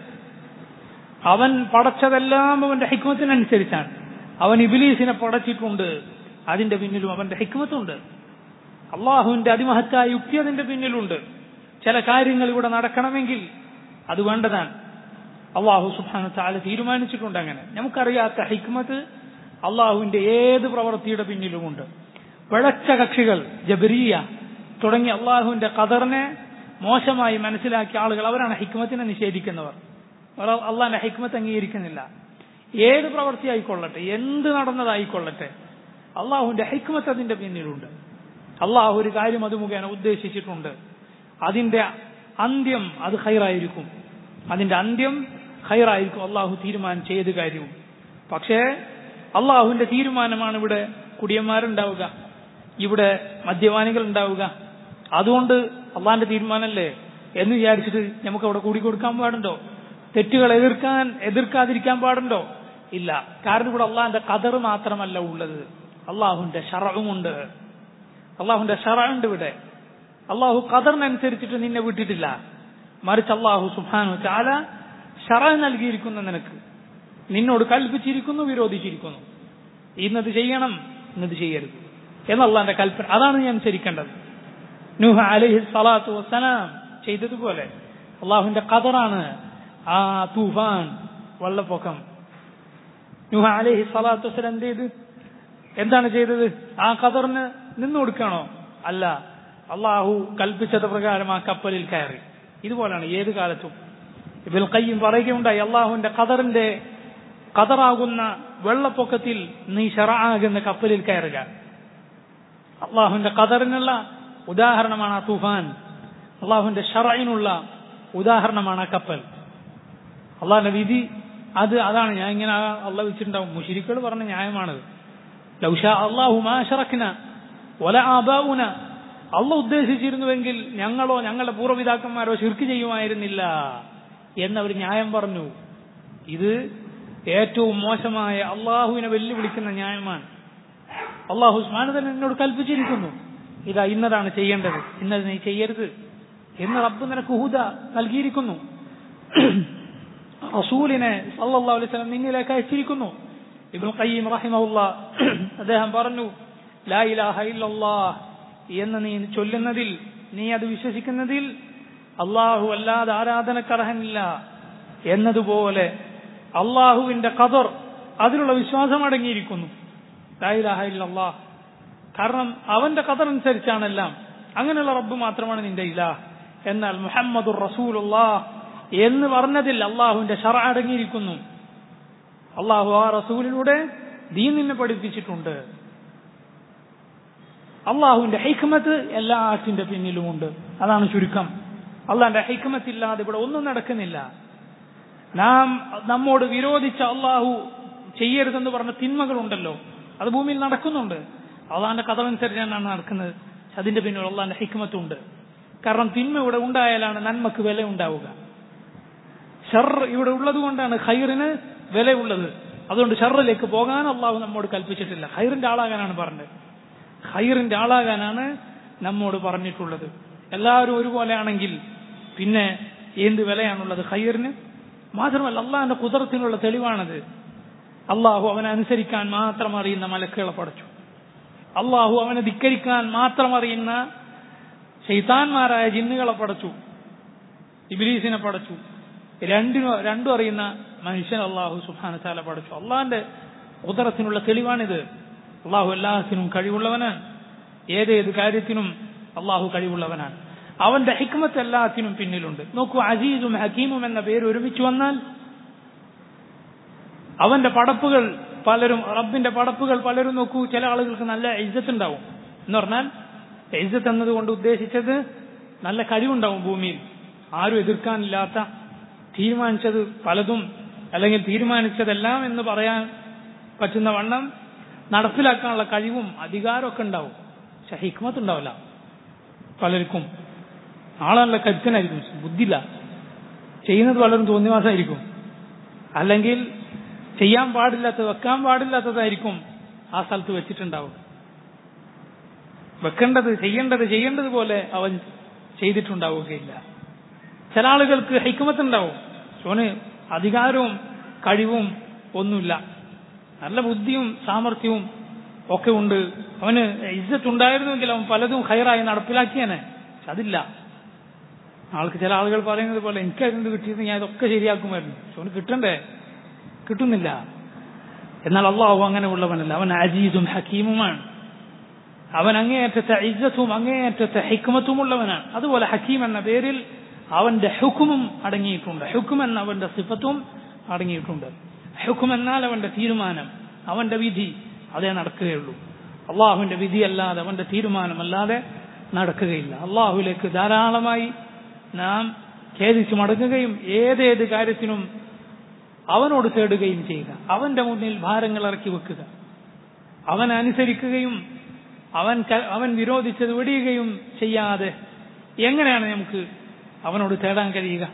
അവൻ പടച്ചതെല്ലാം അവന്റെ ഹിക്മത്തിനനുസരിച്ചാണ് അവൻ ഇബിലീസിനെ പടച്ചിട്ടുണ്ട് അതിന്റെ പിന്നിലും അവന്റെ ഹിക്മത്തുണ്ട് അള്ളാഹുവിന്റെ അതിമഹത്തായ യുക്തി അതിന്റെ പിന്നിലുണ്ട് ചില കാര്യങ്ങൾ ഇവിടെ നടക്കണമെങ്കിൽ അത് വേണ്ടതാണ് അള്ളാഹു സുബാന താല തീരുമാനിച്ചിട്ടുണ്ട് അങ്ങനെ നമുക്കറിയാത്ത ഹിക്മത്ത് അള്ളാഹുവിന്റെ ഏത് പ്രവൃത്തിയുടെ പിന്നിലുമുണ്ട് പിഴച്ച കക്ഷികൾ ജബരിയ തുടങ്ങി അള്ളാഹുവിന്റെ കദറിനെ മോശമായി മനസ്സിലാക്കിയ ആളുകൾ അവരാണ് ഹിക്മത്തിനെ നിഷേധിക്കുന്നവർ അള്ളാഹിന്റെ ഹിക്മത്ത് അംഗീകരിക്കുന്നില്ല ഏത് പ്രവൃത്തി ആയിക്കൊള്ളട്ടെ എന്ത് നടന്നതായിക്കൊള്ളട്ടെ അള്ളാഹുവിന്റെ ഹിക്മത്ത് അതിന്റെ പിന്നിലുണ്ട് അള്ളാഹു ഒരു കാര്യം അത് മുഖേന ഉദ്ദേശിച്ചിട്ടുണ്ട് അതിന്റെ അന്ത്യം അത് ഹൈറായിരിക്കും അതിന്റെ അന്ത്യം ഹൈറായിരിക്കും അള്ളാഹു തീരുമാനിച്ച ഏത് കാര്യവും പക്ഷേ അള്ളാഹുവിന്റെ തീരുമാനമാണ് ഇവിടെ കുടിയന്മാരുണ്ടാവുക ഇവിടെ മദ്യപാനികൾ ഉണ്ടാവുക അതുകൊണ്ട് അള്ളാഹിന്റെ തീരുമാനമല്ലേ എന്ന് വിചാരിച്ചിട്ട് നമുക്ക് അവിടെ കൂടി കൊടുക്കാൻ പാടുണ്ടോ തെറ്റുകൾ എതിർക്കാൻ എതിർക്കാതിരിക്കാൻ പാടുണ്ടോ ഇല്ല കാരണം ഇവിടെ അള്ളാഹിന്റെ കതർ മാത്രമല്ല ഉള്ളത് അള്ളാഹുവിന്റെ ഷറവുമുണ്ട് അള്ളാഹുവിന്റെ ഷറയുണ്ട് ഇവിടെ അള്ളാഹു കതറിനനുസരിച്ചിട്ട് നിന്നെ വിട്ടിട്ടില്ല മറിച്ച് അള്ളാഹു സുഹാനു ചാല ഷറ നൽകിയിരിക്കുന്നു നിനക്ക് നിന്നോട് കൽപ്പിച്ചിരിക്കുന്നു വിരോധിച്ചിരിക്കുന്നു ഇന്നത് ചെയ്യണം ഇന്നത് ചെയ്യരുത് എന്നല്ലാന്റെ കൽപ്പന അതാണ് ഞാൻ അനുസരിക്കേണ്ടത് നൂഹ അലഹി സ്വലാത്തു വസ്സലാം ചെയ്തതുപോലെ അള്ളാഹുവിന്റെ കതറാണ് ആ തൂഫാൻ വെള്ളപ്പൊക്കം നൂഹ അലഹി സ്വലാത്തു വസ്സലാം എന്ത് ചെയ്ത് എന്താണ് ചെയ്തത് ആ കതറിന് നിന്നു കൊടുക്കണോ അല്ല അള്ളാഹു കൽപ്പിച്ചത് പ്രകാരം ആ കപ്പലിൽ കയറി ഇതുപോലാണ് ഏത് കാലത്തും ഇബിൽ കയ്യും പറയുകയുണ്ടായി അള്ളാഹുവിന്റെ ഖദറിന്റെ ഖദറാകുന്ന വെള്ളപ്പൊക്കത്തിൽ നീ ഷറാകുന്ന കപ്പലിൽ കയറുക അള്ളാഹുവിന്റെ ഖദറിനുള്ള ഉദാഹരണമാണ് ആ തുഫാൻ അള്ളാഹുവിന്റെ ഷറയിനുള്ള ഉദാഹരണമാണ് ആ കപ്പൽ അള്ളാഹിന്റെ വിധി അത് അതാണ് ഞാൻ ഇങ്ങനെ അള്ളാഹ് വെച്ചിട്ടുണ്ടാവും മുഷിരിക്കൾ പറഞ്ഞ ന്യായമാണത് ലൗഷ അള്ളാഹു മാ ഷറക്ന വല ആബാവുന അള്ള ഉദ്ദേശിച്ചിരുന്നുവെങ്കിൽ ഞങ്ങളോ ഞങ്ങളുടെ പൂർവ്വപിതാക്കന്മാരോ ശിർക്ക് ചെയ്യുമായിരുന്നില്ല എന്നവർ ന്യായം പറഞ്ഞു ഇത് ഏറ്റവും മോശമായ അള്ളാഹുവിനെ വെല്ലുവിളിക്കുന്ന ന്യായമാണ് അള്ളാഹു സ്മാനതൻ എന്നോട് കൽപ്പിച്ചിരിക്കുന്നു ഇതാ ഇന്നതാണ് ചെയ്യേണ്ടത് ഇന്നത് നീ ചെയ്യരുത് എന്ന് റബ്ബ് നിനക്ക് ഹുദ നൽകിയിരിക്കുന്നു റസൂലിനെ സല്ലല്ലാഹു അലൈഹി വസല്ലം നിന്നിലേക്ക് അയച്ചിരിക്കുന്നു ഇബ്നു ഖയ്യിം റഹിമഹുല്ല അദ്ദേഹം പറഞ്ഞു ലാ ഇലാഹ ഇല്ലല്ലാഹ് എന്ന് നീ ചൊല്ലുന്നതിൽ നീ അത് വിശ്വസിക്കുന്നതിൽ അള്ളാഹു അല്ലാതെ ആരാധനക്കർഹനില്ല എന്നതുപോലെ അള്ളാഹുവിന്റെ കതർ അതിലുള്ള വിശ്വാസം അടങ്ങിയിരിക്കുന്നു ലാ ഇലാഹ ഇല്ലല്ലാഹ് കാരണം അവന്റെ കതർ അനുസരിച്ചാണെല്ലാം അങ്ങനെയുള്ള റബ്ബ് മാത്രമാണ് നിന്റെ ഇലാഹ് എന്നാൽ മുഹമ്മദുർ റസൂലുള്ളാഹ് എന്ന് പറഞ്ഞതിൽ അള്ളാഹുവിന്റെ ഷറ അടങ്ങിയിരിക്കുന്നു അള്ളാഹു ആ റസൂലിലൂടെ ദീൻ നിന്നെ പഠിപ്പിച്ചിട്ടുണ്ട് അള്ളാഹുവിന്റെ ഹൈക്കമത്ത് എല്ലാ ആറ്റിന്റെ പിന്നിലുമുണ്ട് അതാണ് ചുരുക്കം അള്ളാന്റെ ഹൈക്കമത്ത് ഇല്ലാതെ ഇവിടെ ഒന്നും നടക്കുന്നില്ല നാം നമ്മോട് വിരോധിച്ച അള്ളാഹു ചെയ്യരുതെന്ന് പറഞ്ഞ തിന്മകളുണ്ടല്ലോ അത് ഭൂമിയിൽ നടക്കുന്നുണ്ട് അള്ളാന്റെ കഥമനുസരിച്ചാണ് നടക്കുന്നത് അതിന്റെ പിന്നിൽ അള്ളാന്റെ ഹിക്മത്തുണ്ട് കാരണം തിന്മ ഇവിടെ ഉണ്ടായാലാണ് നന്മക്ക് വില ഉണ്ടാവുക ഷർ ഇവിടെ ഉള്ളത് കൊണ്ടാണ് ഖൈറിന് വിലയുള്ളത് അതുകൊണ്ട് ഷറിലേക്ക് പോകാൻ അള്ളാഹു നമ്മോട് കൽപ്പിച്ചിട്ടില്ല ഖൈറിന്റെ ആളാകാനാണ് പറഞ്ഞത് ഖൈറിന്റെ ആളാകാനാണ് നമ്മോട് പറഞ്ഞിട്ടുള്ളത് എല്ലാവരും ഒരുപോലെ ആണെങ്കിൽ പിന്നെ എന്ത് വിലയാണുള്ളത് ഖൈറിന് മാത്രമല്ല അള്ളാഹിന്റെ കുതിരത്തിനുള്ള തെളിവാണത് അള്ളാഹു അവനെ അനുസരിക്കാൻ മാത്രം അറിയുന്ന മലക്കുകളെ പഠിച്ചു അള്ളാഹു അവനെ ധിക്കരിക്കാൻ മാത്രം അറിയുന്ന ശൈത്താന്മാരായ ജിന്നുകളെ പടച്ചു ഇബിലീസിനെ പടച്ചു രണ്ടിനും രണ്ടും അറിയുന്ന മനുഷ്യൻ അള്ളാഹു സുഹാന ചാല പടച്ചു അള്ളാഹിന്റെ ഉദരത്തിനുള്ള തെളിവാണിത് അള്ളാഹു എല്ലാത്തിനും കഴിവുള്ളവനാണ് ഏതേത് കാര്യത്തിനും അള്ളാഹു കഴിവുള്ളവനാണ് അവന്റെ ഹിക്മത്ത് എല്ലാത്തിനും പിന്നിലുണ്ട് നോക്കൂ അസീസും ഹക്കീമും എന്ന പേര് ഒരുമിച്ച് വന്നാൽ അവന്റെ പടപ്പുകൾ പലരും റബ്ബിന്റെ പടപ്പുകൾ പലരും നോക്കൂ ചില ആളുകൾക്ക് നല്ല ഇജ്ജത്ത് ഉണ്ടാവും എന്ന് പറഞ്ഞാൽ ഇജ്ജത്ത് എന്നതുകൊണ്ട് ഉദ്ദേശിച്ചത് നല്ല കഴിവുണ്ടാവും ഭൂമിയിൽ ആരും എതിർക്കാനില്ലാത്ത തീരുമാനിച്ചത് പലതും അല്ലെങ്കിൽ തീരുമാനിച്ചതെല്ലാം എന്ന് പറയാൻ പറ്റുന്ന വണ്ണം നടപ്പിലാക്കാനുള്ള കഴിവും അധികാരമൊക്കെ ഉണ്ടാവും പക്ഷെ ഹിക്മത്ത് ഉണ്ടാവില്ല പലർക്കും ആളല്ല കരുത്തനായിരിക്കും ബുദ്ധിയില്ല ചെയ്യുന്നത് പലരും തോന്നിവാസമായിരിക്കും അല്ലെങ്കിൽ ചെയ്യാൻ പാടില്ലാത്തത് വെക്കാൻ പാടില്ലാത്തതായിരിക്കും ആ സ്ഥലത്ത് വെച്ചിട്ടുണ്ടാവും വെക്കേണ്ടത് ചെയ്യേണ്ടത് ചെയ്യേണ്ടത് പോലെ അവൻ ചെയ്തിട്ടുണ്ടാവുകയില്ല ചില ആളുകൾക്ക് ഹൈക്കമത്തുണ്ടാവും സോന് അധികാരവും കഴിവും ഒന്നുമില്ല നല്ല ബുദ്ധിയും സാമർഥ്യവും ഒക്കെ ഉണ്ട് അവന് ഇജ്ജത്ത് ഉണ്ടായിരുന്നുവെങ്കിൽ അവൻ പലതും ഹൈറായി നടപ്പിലാക്കിയാനെ പക്ഷെ അതില്ല ആൾക്ക് ചില ആളുകൾ പറയുന്നത് പോലെ എനിക്കതിന് കിട്ടിയത് ഞാൻ ഇതൊക്കെ ശരിയാക്കുമായിരുന്നു പക്ഷെ അവന് കിട്ടണ്ടേ കിട്ടുന്നില്ല എന്നാൽ അള്ളാഹു അങ്ങനെ ഉള്ളവനല്ല അവൻ അജീസും ഹക്കീമുമാണ് അവൻ അങ്ങേയറ്റത്തെ ഇജ്ജത്തും അങ്ങേയറ്റത്തെ ഹിക്മത്തും ഉള്ളവനാണ് അതുപോലെ ഹക്കീം എന്ന പേരിൽ അവന്റെ ഹുക്കുമും അടങ്ങിയിട്ടുണ്ട് ഹുക്കും എന്ന അവന്റെ സിഫത്തും അടങ്ങിയിട്ടുണ്ട് ഹുക്കും എന്നാൽ അവന്റെ തീരുമാനം അവന്റെ വിധി അതേ നടക്കുകയുള്ളൂ അള്ളാഹുവിന്റെ വിധിയല്ലാതെ അവന്റെ തീരുമാനമല്ലാതെ നടക്കുകയില്ല അള്ളാഹുവിലേക്ക് ധാരാളമായി നാം ഖേദിച്ചു മടങ്ങുകയും ഏതേത് കാര്യത്തിനും അവനോട് തേടുകയും ചെയ്യുക അവന്റെ മുന്നിൽ ഭാരങ്ങൾ ഇറക്കി വെക്കുക അവൻ അനുസരിക്കുകയും അവൻ അവൻ വിരോധിച്ചത് വെടിയുകയും ചെയ്യാതെ എങ്ങനെയാണ് നമുക്ക് അവനോട് തേടാൻ കഴിയുക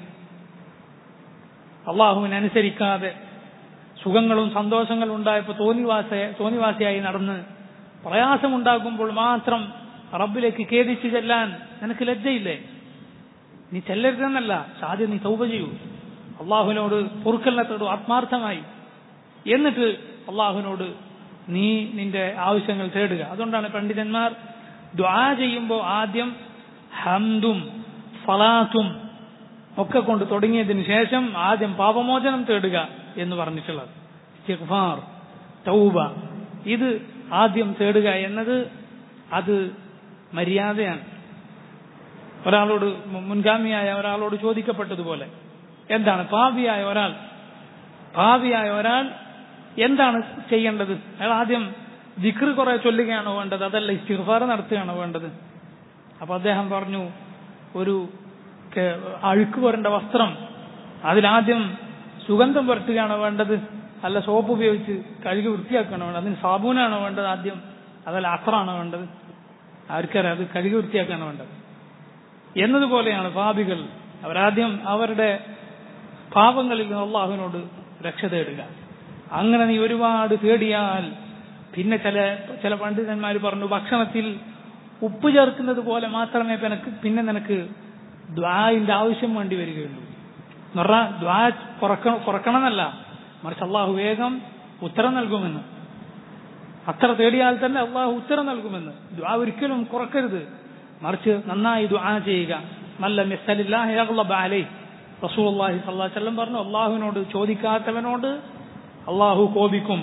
അള്ളാഹുവിനെ അനുസരിക്കാതെ സുഖങ്ങളും സന്തോഷങ്ങളും ഉണ്ടായപ്പോൾ തോന്നിവാസ തോന്നിവാസിയായി നടന്ന് പ്രയാസമുണ്ടാകുമ്പോൾ മാത്രം റബ്ബിലേക്ക് ഖേദിച്ചു ചെല്ലാൻ നിനക്ക് ലജ്ജയില്ലേ നീ ചെല്ലരുതെന്നല്ല ആദ്യം നീ തൗപ ചെയ്യൂ അള്ളാഹുവിനോട് പൊറുക്കലിനെ തേടൂ ആത്മാർത്ഥമായി എന്നിട്ട് അള്ളാഹുവിനോട് നീ നിന്റെ ആവശ്യങ്ങൾ തേടുക അതുകൊണ്ടാണ് പണ്ഡിതന്മാർ ദ്വാ ചെയ്യുമ്പോൾ ആദ്യം ഹംദും ഫലാത്തും ഒക്കെ കൊണ്ട് തുടങ്ങിയതിന് ശേഷം ആദ്യം പാപമോചനം തേടുക എന്ന് പറഞ്ഞിട്ടുള്ളത് ഇസ്തിഗ്ഫാർ തൗബ ഇത് ആദ്യം തേടുക എന്നത് അത് മര്യാദയാണ് ഒരാളോട് മുൻഗാമിയായ ഒരാളോട് ചോദിക്കപ്പെട്ടതുപോലെ എന്താണ് പാപിയായ ഒരാൾ പാപിയായ ഒരാൾ എന്താണ് ചെയ്യേണ്ടത് അയാൾ ആദ്യം ദിക്ർ കുറെ ചൊല്ലുകയാണോ വേണ്ടത് അതല്ല ഇസ്തിഗ്ഫാർ നടത്തുകയാണോ വേണ്ടത് അപ്പൊ അദ്ദേഹം പറഞ്ഞു ഒരു അഴുക്ക് പുരണ്ട വസ്ത്രം അതിലാദ്യം സുഗന്ധം പുരട്ടുകയാണോ വേണ്ടത് അല്ല സോപ്പ് ഉപയോഗിച്ച് കഴുകി വൃത്തിയാക്കുകയാണോ വേണ്ടത് അതിന് സാബൂനാണോ വേണ്ടത് ആദ്യം അതല്ല അസറാണോ വേണ്ടത് ആർക്കറിയാം അത് കഴുകി വൃത്തിയാക്കാണ് വേണ്ടത് എന്നതുപോലെയാണ് പാപികൾ അവരാദ്യം അവരുടെ പാപങ്ങളിൽ നിന്ന് അള്ളാഹുവിനോട് രക്ഷ തേടുക അങ്ങനെ നീ ഒരുപാട് തേടിയാൽ പിന്നെ ചില ചില പണ്ഡിതന്മാർ പറഞ്ഞു ഭക്ഷണത്തിൽ ഉപ്പ് ചേർക്കുന്നത് പോലെ മാത്രമേ നിനക്ക് പിന്നെ നിനക്ക് ദ്വായിന്റെ ആവശ്യം വേണ്ടി വരികയുള്ളൂ എന്ന് പറഞ്ഞാൽ ദ്വാ കുറക്കണം കുറക്കണമെന്നല്ല മറിച്ച് അള്ളാഹു വേഗം ഉത്തരം നൽകുമെന്ന് അത്ര തേടിയാൽ തന്നെ അള്ളാഹു ഉത്തരം നൽകുമെന്ന് ദ്വാ ഒരിക്കലും കുറക്കരുത് മറിച്ച് നന്നായി ദ്വാ ചെയ്യുക നല്ല മിസ്സലില്ലാഹി റസൂൽ അള്ളാഹി സല്ലാഹു പറഞ്ഞു അള്ളാഹുവിനോട് ചോദിക്കാത്തവനോട് അള്ളാഹു കോപിക്കും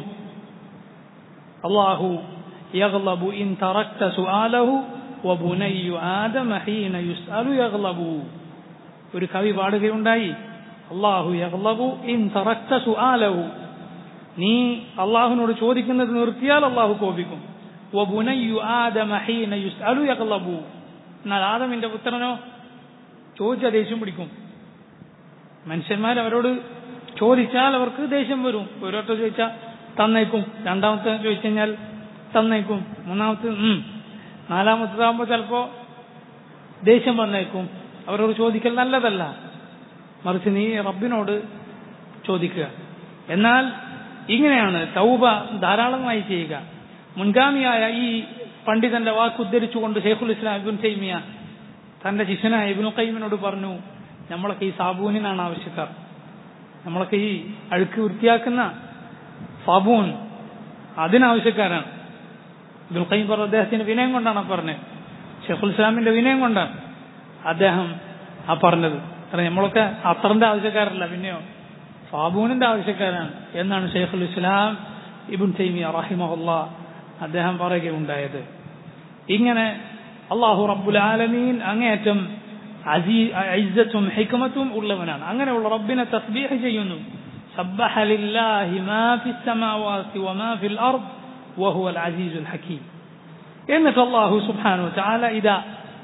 അള്ളാഹു يغضب إن تركت سؤاله وبني آدم حين يسأل يغضب ഒരു കവി പാടുകയുണ്ടായി അള്ളാഹു യഗ്ലബു ഇൻ തറക്ത സുആലഹു നീ അള്ളാഹുവിനോട് ചോദിക്കുന്നത് നിർത്തിയാൽ അള്ളാഹു കോപിക്കും വബുനയ്യു ആദമ ഹീന യുസ്അലു യഗ്ലബു എന്നാൽ ആദമിന്റെ പുത്രനോ ചോദിച്ചാൽ ദേഷ്യം പിടിക്കും മനുഷ്യന്മാർ അവരോട് ചോദിച്ചാൽ അവർക്ക് ദേഷ്യം വരും ഒരോട്ട് ചോദിച്ചാൽ തന്നേക്കും രണ്ടാമത്തെ ചോദിച്ചു കഴിഞ്ഞാൽ തന്നേക്കും മൂന്നാമത്തെ ഉം നാലാമത്തതാകുമ്പോൾ ചിലപ്പോ ദേഷ്യം വന്നേക്കും അവരോട് ചോദിക്കൽ നല്ലതല്ല മറിച്ച് നീ റബ്ബിനോട് ചോദിക്കുക എന്നാൽ ഇങ്ങനെയാണ് തൗബ ധാരാളമായി ചെയ്യുക മുൻഗാമിയായ ഈ പണ്ഡിതന്റെ വാക്ക് ഉദ്ധരിച്ചുകൊണ്ട് ഷെയ്ഖുൽ ഇസ്ലാം ഇബുൻ തൈമിയ തന്റെ ശിഷ്യനായ ഇബിനു കൈമിനോട് പറഞ്ഞു നമ്മളൊക്കെ ഈ സാബൂനിനാണ് ആവശ്യക്കാർ നമ്മളൊക്കെ ഈ അഴുക്ക് വൃത്തിയാക്കുന്ന സാബൂൻ അതിനാവശ്യക്കാരാണ് ഇബുൽ കൈം പറഞ്ഞ അദ്ദേഹത്തിന്റെ വിനയം കൊണ്ടാണ് പറഞ്ഞത് ഷെയ്ഖുൽ ഇസ്ലാമിന്റെ വിനയം കൊണ്ടാണ് അദ്ദേഹം ആ പറഞ്ഞത് കാരണം നമ്മളൊക്കെ അത്രന്റെ ആവശ്യക്കാരല്ല പിന്നെയോ സാബൂനിന്റെ ആവശ്യക്കാരാണ് എന്നാണ് ഷെയ്ഖുൽ ഇസ്ലാം ഇബുൻ തൈമിയ റഹിമഹുല്ല അദ്ദേഹം പറയുകയുണ്ടായത് ഇങ്ങനെ അള്ളാഹു റബ്ബുൽ ആലമീൻ അങ്ങേയറ്റം ഐസത്തും ഹിക്മത്തും ഉള്ളവനാണ് അങ്ങനെയുള്ള റബ്ബിനെ തസ്ബീഹ് ചെയ്യുന്നു سبح لله ما في السماوات وما في الأرض وهو العزيز الحكيم എന്നിട്ട് അള്ളാഹു സുബ്ഹാനു തആല ഇതാ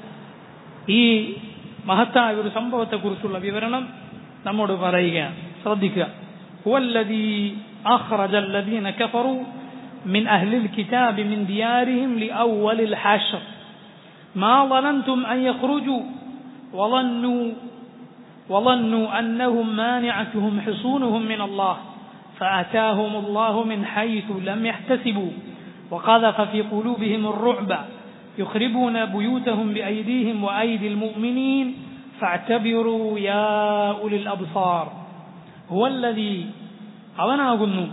ഈ മഹത്തായ ഒരു സംഭവത്തെക്കുറിച്ചുള്ള വിവരണം നമ്മോട് പറയുകയാണ് ശ്രദ്ധിക്കുക هو الذي أخرج الذين كفروا من أهل الكتاب من ديارهم لأول الحشر ما ظننتم أن يخرجوا وظنوا وظنوا أنهم مانعتهم حصونهم من الله فأتاهم الله من حيث لم يحتسبوا وقذف في قلوبهم الرعب يخربون بيوتهم بأيديهم وأيدي المؤمنين فاعتبروا يا أولي الأبصار هو الذي അവനാകുന്നു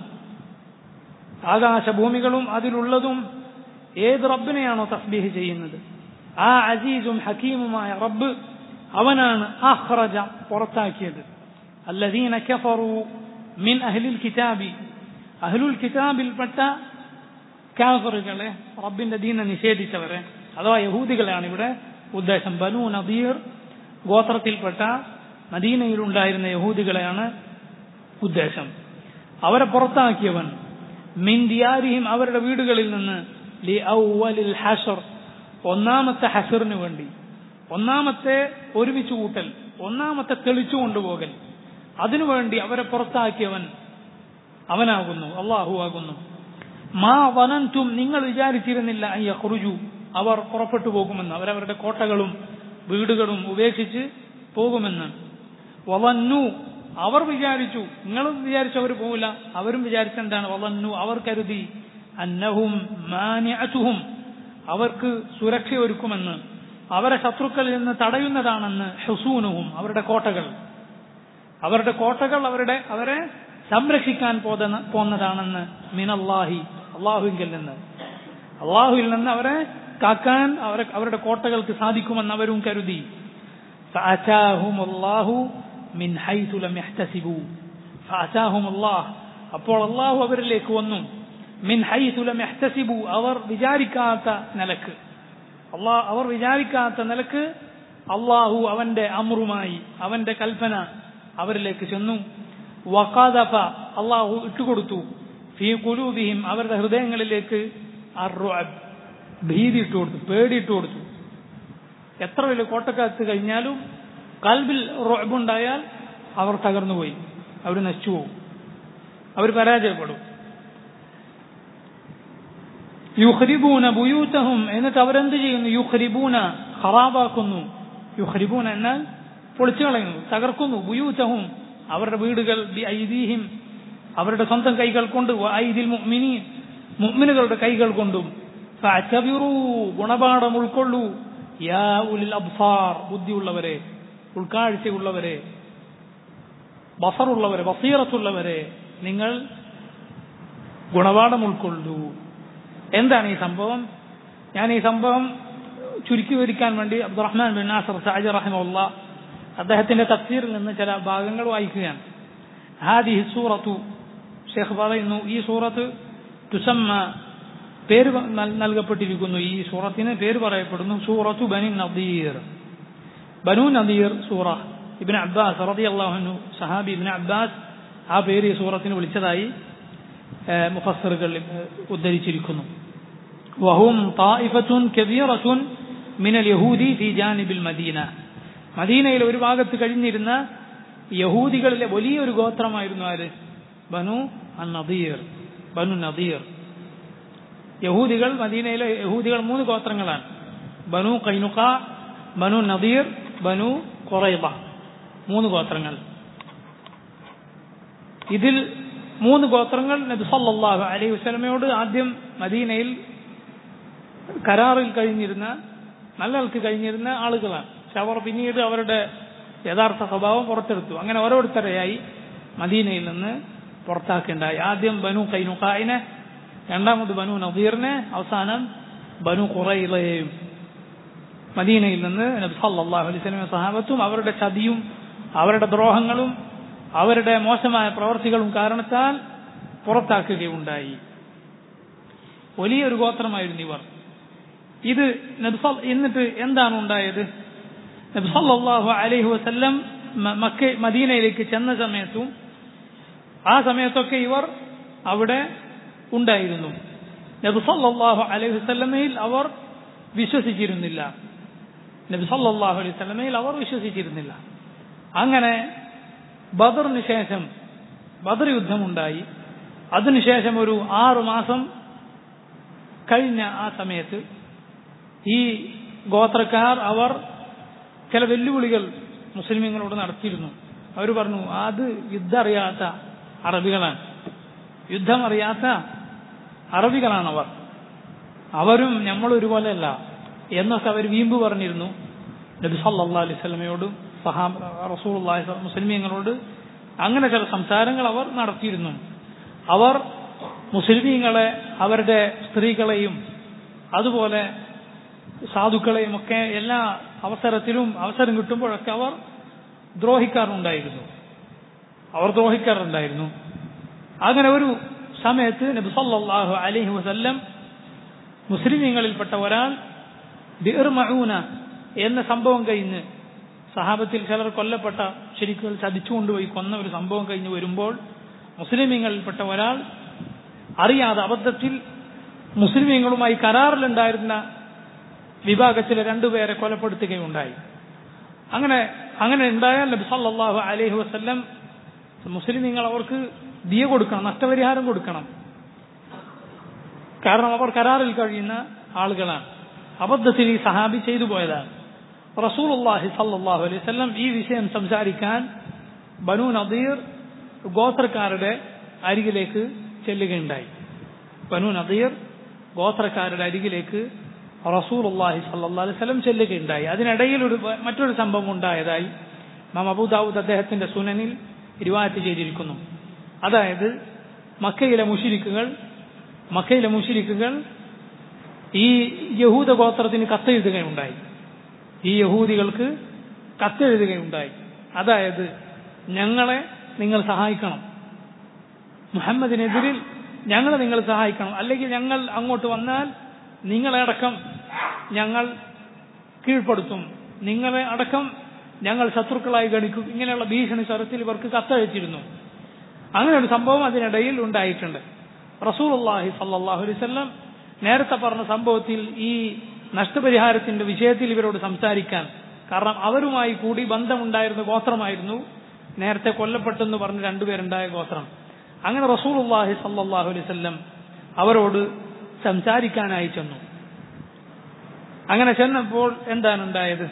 ആകാശഭൂമികളും അതിലുള്ളതും ഏത് റബ്ബിനെയാണോ തസ്ബീഹ് ചെയ്യുന്നത് ആ അസീസും ഹക്കീമുമായ റബ്ബ് അവനാണ് അഹ്റജ പുറത്താക്കിയത് അല്ലദീന കഫറു മിൻ അഹ്ലിൽ കിതാബി അഹ്ലുൽ കിതാബിൽപ്പെട്ട കാഫറുകളെ റബ്ബിന്റെ ദീന നിഷേധിച്ചവരെ അഥവാ യഹൂദികളെയാണ് ഇവിടെ ഉദ്ദേശം ബനു നദീർ ഗോത്രത്തിൽപ്പെട്ട മദീനയിലുണ്ടായിരുന്ന യഹൂദികളെയാണ് ഉദ്ദേശം അവരെ പുറത്താക്കിയവൻ മിന്ദിയാരിയും അവരുടെ വീടുകളിൽ നിന്ന് ലി ഔവലിൽ ഹഷർ ഒന്നാമത്തെ ഹഷറിന് വേണ്ടി ഒന്നാമത്തെ ഒരുമിച്ച് കൂട്ടൽ ഒന്നാമത്തെ തെളിച്ചു കൊണ്ടുപോകൽ അതിനുവേണ്ടി അവരെ പുറത്താക്കിയവൻ അവനാകുന്നു അള്ളാഹു ആകുന്നു മാ വനന്തും നിങ്ങൾ വിചാരിച്ചിരുന്നില്ല അയ്യ ഖുറുജു അവർ പുറപ്പെട്ടു പോകുമെന്ന് അവരവരുടെ കോട്ടകളും വീടുകളും ഉപേക്ഷിച്ച് പോകുമെന്ന് വവന്നു അവർ വിചാരിച്ചു നിങ്ങളും വിചാരിച്ചു അവർ പോകില്ല അവരും വിചാരിച്ചെന്താണ് വവന്നു അവർ കരുതി അന്നഹും മാനിഅതുഹും അവർക്ക് സുരക്ഷ ഒരുക്കുമെന്ന് അവരെ ശത്രുക്കളിൽ നിന്ന് തടയുന്നതാണെന്ന് ഹുസൂനുഹും അവരുടെ കോട്ടകൾ അവരുടെ കോട്ടകൾ അവരുടെ അവരെ സംരക്ഷിക്കാൻ പോന്ന പോന്നതാണെന്ന് മിനല്ലാഹി അള്ളാഹുവിങ്കിൽ നിന്ന് അള്ളാഹുവിൽ നിന്ന് അവരെ കാക്കാൻ അവരെ അവരുടെ കോട്ടകൾക്ക് സാധിക്കുമെന്ന് അവരും കരുതി മിൻ അപ്പോൾ അള്ളാഹു അവരിലേക്ക് വന്നു മിൻ ഹൈസുലമെഹ്തസിബു അവർ വിചാരിക്കാത്ത നിലക്ക് അള്ളാഹ് അവർ വിചാരിക്കാത്ത നിലക്ക് അള്ളാഹു അവന്റെ അമറുമായി അവന്റെ കൽപ്പന അവരിലേക്ക് ചെന്നു വഖാദഫ അള്ളാഹു ഇട്ടുകൊടുത്തു ഫീ കുലൂബിഹിം അവരുടെ ഹൃദയങ്ങളിലേക്ക് അർറുഅബ് ഭീതി ഇട്ടു കൊടുത്തു പേടി ഇട്ടു കൊടുത്തു എത്ര വലിയ കോട്ടക്കകത്ത് കഴിഞ്ഞാലും കൽബിൽ റൊബുണ്ടായാൽ അവർ തകർന്നുപോയി അവർ നശിച്ചു പോകും അവർ പരാജയപ്പെടും യുഹ്രിബൂന ബുയൂത്തഹും എന്നിട്ട് അവരെന്ത് ചെയ്യുന്നു യുഹ്രിബൂന ഖറാബാക്കുന്നു യുഹ്രിബൂന എന്നാൽ പൊളിച്ചു കളയുന്നു തകർക്കുന്നു ബുയൂത്തഹും അവരുടെ വീടുകൾ ബി ഐദീഹിം അവരുടെ സ്വന്തം കൈകൾ കൊണ്ട് ഐദിൽ മുഅ്മിനീൻ മുഅ്മിനുകളുടെ കൈകൾ കൊണ്ടും ഫഅ്തബിറൂ ഗുണപാഠം ഉൾക്കൊള്ളൂ യാ ഉലിൽ അബ്സാർ ബുദ്ധിയുള്ളവരെ ഉൾക്കാഴ്ചയുള്ളവരെ ബസറുള്ളവരെ ബസീറത്തുള്ളവരെ നിങ്ങൾ ഗുണപാഠം ഉൾക്കൊള്ളൂ എന്താണ് ഈ സംഭവം ഞാൻ ഈ സംഭവം ചുരുക്കി വിവരിക്കാൻ വേണ്ടി അബ്ദുറഹ്മാൻ ബിൻ നാസർ സാജി റഹിമുള്ള അദ്ദേഹത്തിന്റെ തഫ്സീറിൽ നിന്ന് ചില ഭാഗങ്ങൾ വായിക്കുകയാണ് ഹാദി സൂറത്തു ഷെയ്ഖ് പറയുന്നു ഈ സൂറത്ത് തുസമ്മ പേര് നൽകപ്പെട്ടിരിക്കുന്നു ഈ സൂറത്തിന് പേര് പറയപ്പെടുന്നു സൂറത്തു ബനി നദീർ ബനു നദീർ സൂറ ഇബിൻ അബ്ബാസ് റതി അള്ളാഹുനു സഹാബി ഇബിൻ അബ്ബാസ് ആ പേര് ഈ സൂറത്തിന് വിളിച്ചതായി മുഫസറുകൾ ഉദ്ധരിച്ചിരിക്കുന്നു വഹും തായിഫത്തുൻ കബീറത്തുൻ മിനൽ യഹൂദി ഫി ജാനിബിൽ മദീന മദീനയിൽ ഒരു ഭാഗത്ത് കഴിഞ്ഞിരുന്ന യഹൂദികളിലെ വലിയൊരു ഗോത്രമായിരുന്നു ആര് ബനു നദീർ ബനു നദീർ യഹൂദികൾ മദീനയിലെ യഹൂദികൾ മൂന്ന് ഗോത്രങ്ങളാണ് ബനു കൈനുക ബനു നദീർ ബനു കൊറൈബ മൂന്ന് ഗോത്രങ്ങൾ ഇതിൽ മൂന്ന് ഗോത്രങ്ങൾ നബി സല്ലല്ലാഹു അലൈഹി വസല്ലമയോട് ആദ്യം മദീനയിൽ കരാറിൽ കഴിഞ്ഞിരുന്ന നല്ല ആൾക്ക് കഴിഞ്ഞിരുന്ന ആളുകളാണ് പക്ഷെ അവർ പിന്നീട് അവരുടെ യഥാർത്ഥ സ്വഭാവം പുറത്തെടുത്തു അങ്ങനെ ഓരോരുത്തരെയായി മദീനയിൽ നിന്ന് പുറത്താക്കേണ്ടായി ആദ്യം ബനു കൈനുക്കായിനെ രണ്ടാമത് ബനു നദീറിനെ അവസാനം ബനു ഖുറൈലയെയും മദീനയിൽ നിന്ന് നബി സല്ലല്ലാഹു അലൈഹി വസല്ലം സഹാബത്തും അവരുടെ ചതിയും അവരുടെ ദ്രോഹങ്ങളും അവരുടെ മോശമായ പ്രവർത്തികളും കാരണത്താൽ പുറത്താക്കുകയുണ്ടായി വലിയൊരു ഗോത്രമായിരുന്നു ഇവർ ഇത് നബ്സൽ എന്നിട്ട് എന്താണ് ഉണ്ടായത് നബ്സല്ലാഹു അലൈഹി വസല്ലം മക്ക മദീനയിലേക്ക് ചെന്ന സമയത്തും ആ സമയത്തൊക്കെ ഇവർ അവിടെ ഉണ്ടായിരുന്നു നബ്സല്ലാഹു അലൈഹി വസല്ലമയിൽ അവർ വിശ്വസിച്ചിരുന്നില്ല നബി സല്ലല്ലാഹു അലൈഹി വസല്ലമയിൽ അവർ വിശ്വസിച്ചിരുന്നില്ല അങ്ങനെ ബദറിന് ശേഷം ബദർ യുദ്ധമുണ്ടായി അതിനുശേഷം ഒരു ആറു മാസം കഴിഞ്ഞ ആ സമയത്ത് ഈ ഗോത്രക്കാർ അവർ ചില വെല്ലുവിളികൾ മുസ്ലിമീങ്ങളോട് നടത്തിയിരുന്നു അവർ പറഞ്ഞു അത് യുദ്ധം അറിയാത്ത അറബികളാണ് യുദ്ധം അറിയാത്ത അറബികളാണ് അവർ അവരും നമ്മൾ ഒരുപോലെയല്ല എന്നൊക്കെ അവർ വീമ്പ് പറഞ്ഞിരുന്നു നബി സല്ലാ അലൈഹി സ്വലമയോടും സഹാ റസൂൽ മുസ്ലിമീങ്ങളോട് അങ്ങനെ ചില സംസാരങ്ങൾ അവർ നടത്തിയിരുന്നു അവർ മുസ്ലിമീങ്ങളെ അവരുടെ സ്ത്രീകളെയും അതുപോലെ സാധുക്കളെയും ഒക്കെ എല്ലാ അവസരത്തിലും അവസരം കിട്ടുമ്പോഴൊക്കെ അവർ ദ്രോഹിക്കാറുണ്ടായിരുന്നു അവർ ദ്രോഹിക്കാറുണ്ടായിരുന്നു അങ്ങനെ ഒരു സമയത്ത് നബി സല്ലല്ലാഹു അലൈഹി വസല്ലം മുസ്ലിമീങ്ങളിൽപ്പെട്ട ഒരാൾ ബിർ മഊന എന്ന സംഭവം കഴിഞ്ഞ് സഹാബത്തിൽ ചിലർ കൊല്ലപ്പെട്ട ശരിക്കും ചതിച്ചുകൊണ്ടുപോയി കൊന്ന ഒരു സംഭവം കഴിഞ്ഞ് വരുമ്പോൾ മുസ്ലിമീങ്ങളിൽപ്പെട്ട ഒരാൾ അറിയാതെ അബദ്ധത്തിൽ മുസ്ലിമീങ്ങളുമായി കരാറിലുണ്ടായിരുന്ന വിഭാഗത്തിലെ രണ്ടുപേരെ കൊലപ്പെടുത്തുകയുണ്ടായി അങ്ങനെ അങ്ങനെ ഉണ്ടായാൽ നബി സല്ലല്ലാഹു അലൈഹി വസല്ലം മുസ്ലിമീങ്ങൾ അവർക്ക് ദിയ കൊടുക്കണം നഷ്ടപരിഹാരം കൊടുക്കണം കാരണം അവർ കരാറിൽ കഴിയുന്ന ആളുകളാണ് അബദ്ധത്തിൽ ഈ സഹാബി ചെയ്തു പോയതാണ് റസൂലുള്ളാഹി സല്ലല്ലാഹു അലൈഹി വസല്ലം ഈ വിഷയം സംസാരിക്കാൻ ബനു നദീർ ഗോത്രക്കാരുടെ അരികിലേക്ക് ചെല്ലുകയുണ്ടായി ബനു നദീർ ഗോത്രക്കാരുടെ അരികിലേക്ക് റസൂലുള്ളാഹി സല്ലല്ലാഹു അലൈഹി വസല്ലം ചെല്ലുകയുണ്ടായി അതിനിടയിൽ ഒരു മറ്റൊരു സംഭവം ഉണ്ടായതായി മാം അബൂദാവൂദ് അദ്ദേഹത്തിന്റെ സുനനിൽ റിവായത്ത് ചെയ്തിരിക്കുന്നു അതായത് മക്കയിലെ മുഷിരിക്കുകൾ മക്കയിലെ മുഷിരിക്കുകൾ ഈ യഹൂദ ഗോത്രത്തിന് കത്തെഴുതുകയുണ്ടായി ഈ യഹൂദികൾക്ക് കത്തെഴുതുകയുണ്ടായി അതായത് ഞങ്ങളെ നിങ്ങൾ സഹായിക്കണം മുഹമ്മദിനെതിരിൽ ഞങ്ങളെ നിങ്ങൾ സഹായിക്കണം അല്ലെങ്കിൽ ഞങ്ങൾ അങ്ങോട്ട് വന്നാൽ നിങ്ങളെ അടക്കം ഞങ്ങൾ കീഴ്പ്പെടുത്തും നിങ്ങളെ അടക്കം ഞങ്ങൾ ശത്രുക്കളായി ഗണിക്കും ഇങ്ങനെയുള്ള ഭീഷണി സ്വരത്തിൽ ഇവർക്ക് കത്തയച്ചിരുന്നു അങ്ങനെ ഒരു സംഭവം അതിനിടയിൽ ഉണ്ടായിട്ടുണ്ട് റസൂലുള്ളാഹി സല്ലല്ലാഹു അലൈഹി വസല്ലം നേരത്തെ പറഞ്ഞ സംഭവത്തിൽ ഈ നഷ്ടപരിഹാരത്തിന്റെ വിഷയത്തിൽ ഇവരോട് സംസാരിക്കാൻ കാരണം അവരുമായി കൂടി ബന്ധമുണ്ടായിരുന്ന ഗോത്രമായിരുന്നു നേരത്തെ കൊല്ലപ്പെട്ടെന്ന് പറഞ്ഞ് രണ്ടുപേരുണ്ടായ ഗോത്രം അങ്ങനെ റസൂലുള്ളാഹി സല്ലല്ലാഹു അലൈഹി വസല്ലം അവരോട് സംസാരിക്കാനായി ചെന്നു അങ്ങനെ ചെന്നപ്പോൾ എന്താണ് ഉണ്ടായത്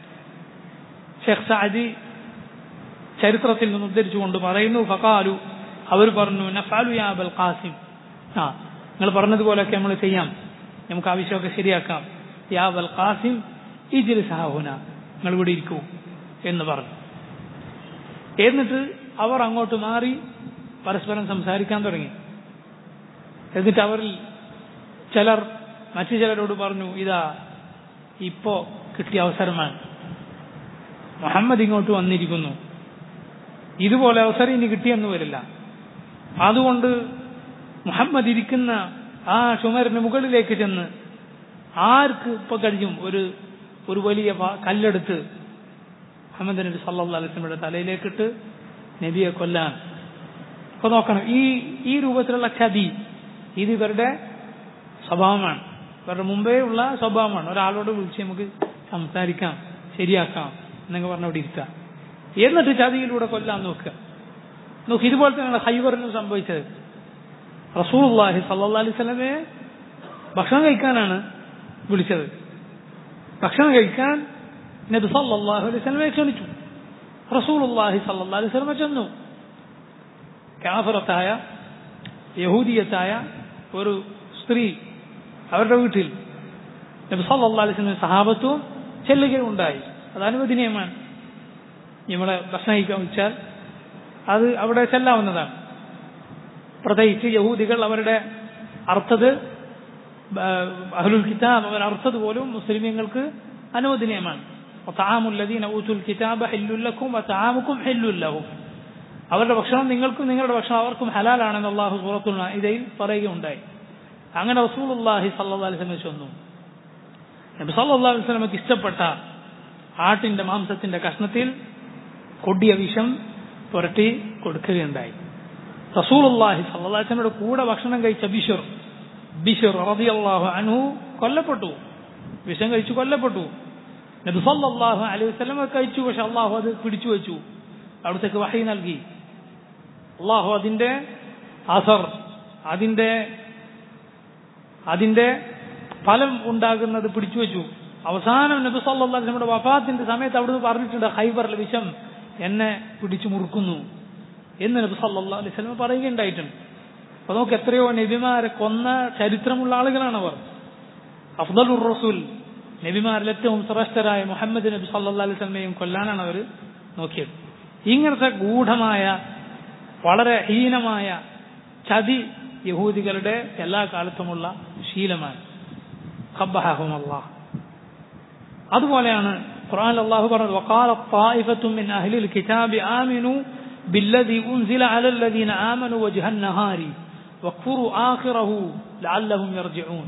ഷെഖ് സാജി ചരിത്രത്തിൽ നിന്ന് ഉദ്ധരിച്ചുകൊണ്ട് പറയുന്നു ഫക്കാലു അവർ പറഞ്ഞു നഫാലു യാ അബൽ ഖാസിം ആ നിങ്ങൾ പറഞ്ഞതുപോലെയൊക്കെ നമ്മൾ ചെയ്യാം നമുക്ക് ആവശ്യമൊക്കെ ശരിയാക്കാം യാ അബൽ ഖാസിം ഇജിൽ സഹാഹുന നിങ്ങൾ ഇവിടെ ഇരിക്കൂ എന്ന് പറഞ്ഞു എന്നിട്ട് അവർ അങ്ങോട്ട് മാറി പരസ്പരം സംസാരിക്കാൻ തുടങ്ങി എന്നിട്ട് അവരിൽ ചിലർ മറ്റു ചിലരോട് പറഞ്ഞു ഇതാ ഇപ്പോ കിട്ടിയ അവസരമാണ് മുഹമ്മദ് ഇങ്ങോട്ട് വന്നിരിക്കുന്നു ഇതുപോലെ അവസരം ഇനി കിട്ടിയെന്ന് വരില്ല അതുകൊണ്ട് മുഹമ്മദ് ഇരിക്കുന്ന ആ ചുമരിന് മുകളിലേക്ക് ചെന്ന് ആർക്ക് ഇപ്പൊ കഴിയും ഒരു ഒരു വലിയ പ- കല്ലെടുത്ത് മുഹമ്മദ് നബി സല്ലാ അലൈസ്മയുടെ തലയിലേക്കിട്ട് നബിയെ കൊല്ലാൻ അപ്പൊ നോക്കണം ഈ ഈ രൂപത്തിലുള്ള ചതി ഇത് ഇവരുടെ സ്വഭാവമാണ് ഇവരുടെ മുമ്പേ ഉള്ള സ്വഭാവമാണ് ഒരാളോട് വിളിച്ച് നമുക്ക് സംസാരിക്കാം ശരിയാക്കാം എന്നൊക്കെ പറഞ്ഞ അവിടെ ഇരിക്കാം എന്നിട്ട് ചതിയിലൂടെ കൊല്ലാൻ നോക്കുക നോക്ക് ഇതുപോലെ തന്നെയാണ് ഹൈബറിനും സംഭവിച്ചത് റസൂലുള്ളാഹി സല്ലല്ലാഹു അലൈഹി വസല്ലമയെ ഭക്ഷണം കഴിക്കാനാണ് വിളിച്ചത് ഭക്ഷണം കഴിക്കാൻ നബി സല്ലല്ലാഹു അലൈഹി വസല്ലമയെ ക്ഷണിച്ചു റസൂലുള്ളാഹി സല്ലല്ലാഹു അലൈഹി വസല്ലമ ചെന്നു കാഫറത്തായ യഹൂദിയത്തായ ഒരു സ്ത്രീ അവരുടെ വീട്ടിൽ നബി സല്ലല്ലാഹു അലൈഹി വസല്ലം സഹാബത്തും ചെല്ലുകയുണ്ടായി അത് അനുവദനീയമാണ് നമ്മളെ ഭക്ഷണം കഴിക്കാൻ വെച്ചാൽ അത് അവിടെ ചെല്ലാവുന്നതാണ് പ്രത്യേകിച്ച് യഹൂദികൾ അവരുടെ അർത്ഥത് അഹ്ലുൽ കിതാബ് അവർ അർത്ഥത് പോലും മുസ്ലിമീങ്ങൾക്ക് അനുവദനീയമാണ് വതആമുല്ലദീന ഊതുൽ കിതാബ ഹില്ലുൽ ലക്കും വതആമുക്കും ഹില്ലുൽ ലഹും അവരുടെ ഭക്ഷണം നിങ്ങൾക്കും നിങ്ങളുടെ ഭക്ഷണം അവർക്കും ഹലാലാണെന്ന് അള്ളാഹു സൂറത്തുൽ ഇതയിൽ പറയുകയുണ്ടായി അങ്ങനെ റസൂലുള്ളാഹി സല്ലല്ലാഹു അലൈഹി വസല്ലം ചെന്നു നബി സല്ലല്ലാഹു അലൈഹി വസല്ലമക്ക് ഇഷ്ടപ്പെട്ട ആട്ടിന്റെ മാംസത്തിന്റെ കഷ്ണത്തിൽ കൊടിയ വിഷം പുരട്ടി കൊടുക്കുകയുണ്ടായി റസൂലുള്ളാഹി സല്ലല്ലാഹു അലൈഹി വസല്ലമയുടെ കൂടെ ഭക്ഷണം കഴിച്ച ബിഷർ ബിഷർ റളിയല്ലാഹു അൻഹു കൊല്ലപ്പെട്ടു വിഷം കഴിച്ചു കൊല്ലപ്പെട്ടു നബി സല്ലല്ലാഹു അലൈഹി വസല്ലം കഴിച്ചു പക്ഷെ അള്ളാഹു അത് പിടിച്ചു വെച്ചു അവിടത്തേക്ക് വഹി നൽകി അള്ളാഹു അതിന്റെ അസർ അതിന്റെ അതിന്റെ ഫലം ഉണ്ടാകുന്നത് പിടിച്ചു വെച്ചു അവസാനം നബി സല്ലല്ലാഹു അലൈഹി വസല്ലമയുടെ വഫാത്തിന്റെ സമയത്ത് അവിടുന്ന് പറഞ്ഞിട്ടുണ്ട് ഹൈബറിലെ വിഷം എന്നെ പിടിച്ചു മുറുക്കുന്നു എന്ന് നബി സല്ലല്ലാഹു അലൈഹി വസല്ലം പറയുകയുണ്ടായിട്ടുണ്ട് അപ്പൊ നമുക്ക് എത്രയോ നബിമാരെ കൊന്ന ചരിത്രമുള്ള ആളുകളാണ് അവർ അഫ്ദലുർ റസൂൽ നബിമാരിൽ ഏറ്റവും ശ്രേഷ്ഠരായ മുഹമ്മദ് നബി സല്ലല്ലാഹു അലൈഹി വസല്ലമയും കൊല്ലാനാണ് അവർ നോക്കിയത് ഇങ്ങനത്തെ ഗൂഢമായ വളരെ ഹീനമായ ചതി യഹൂദികളുടെ എല്ലാ കാലത്തുമുള്ള ശീലമാണ് ഖബ്ബഹഹും അല്ലാഹ് അതുപോലെയാണ് ഖുർആൻ അള്ളാഹു പറഞ്ഞത് وقال طائفة من أهل الكتاب آمنوا بالذي أنزل على الذين آمنوا وجه النهار واكفروا آخره لعلهم يرجعون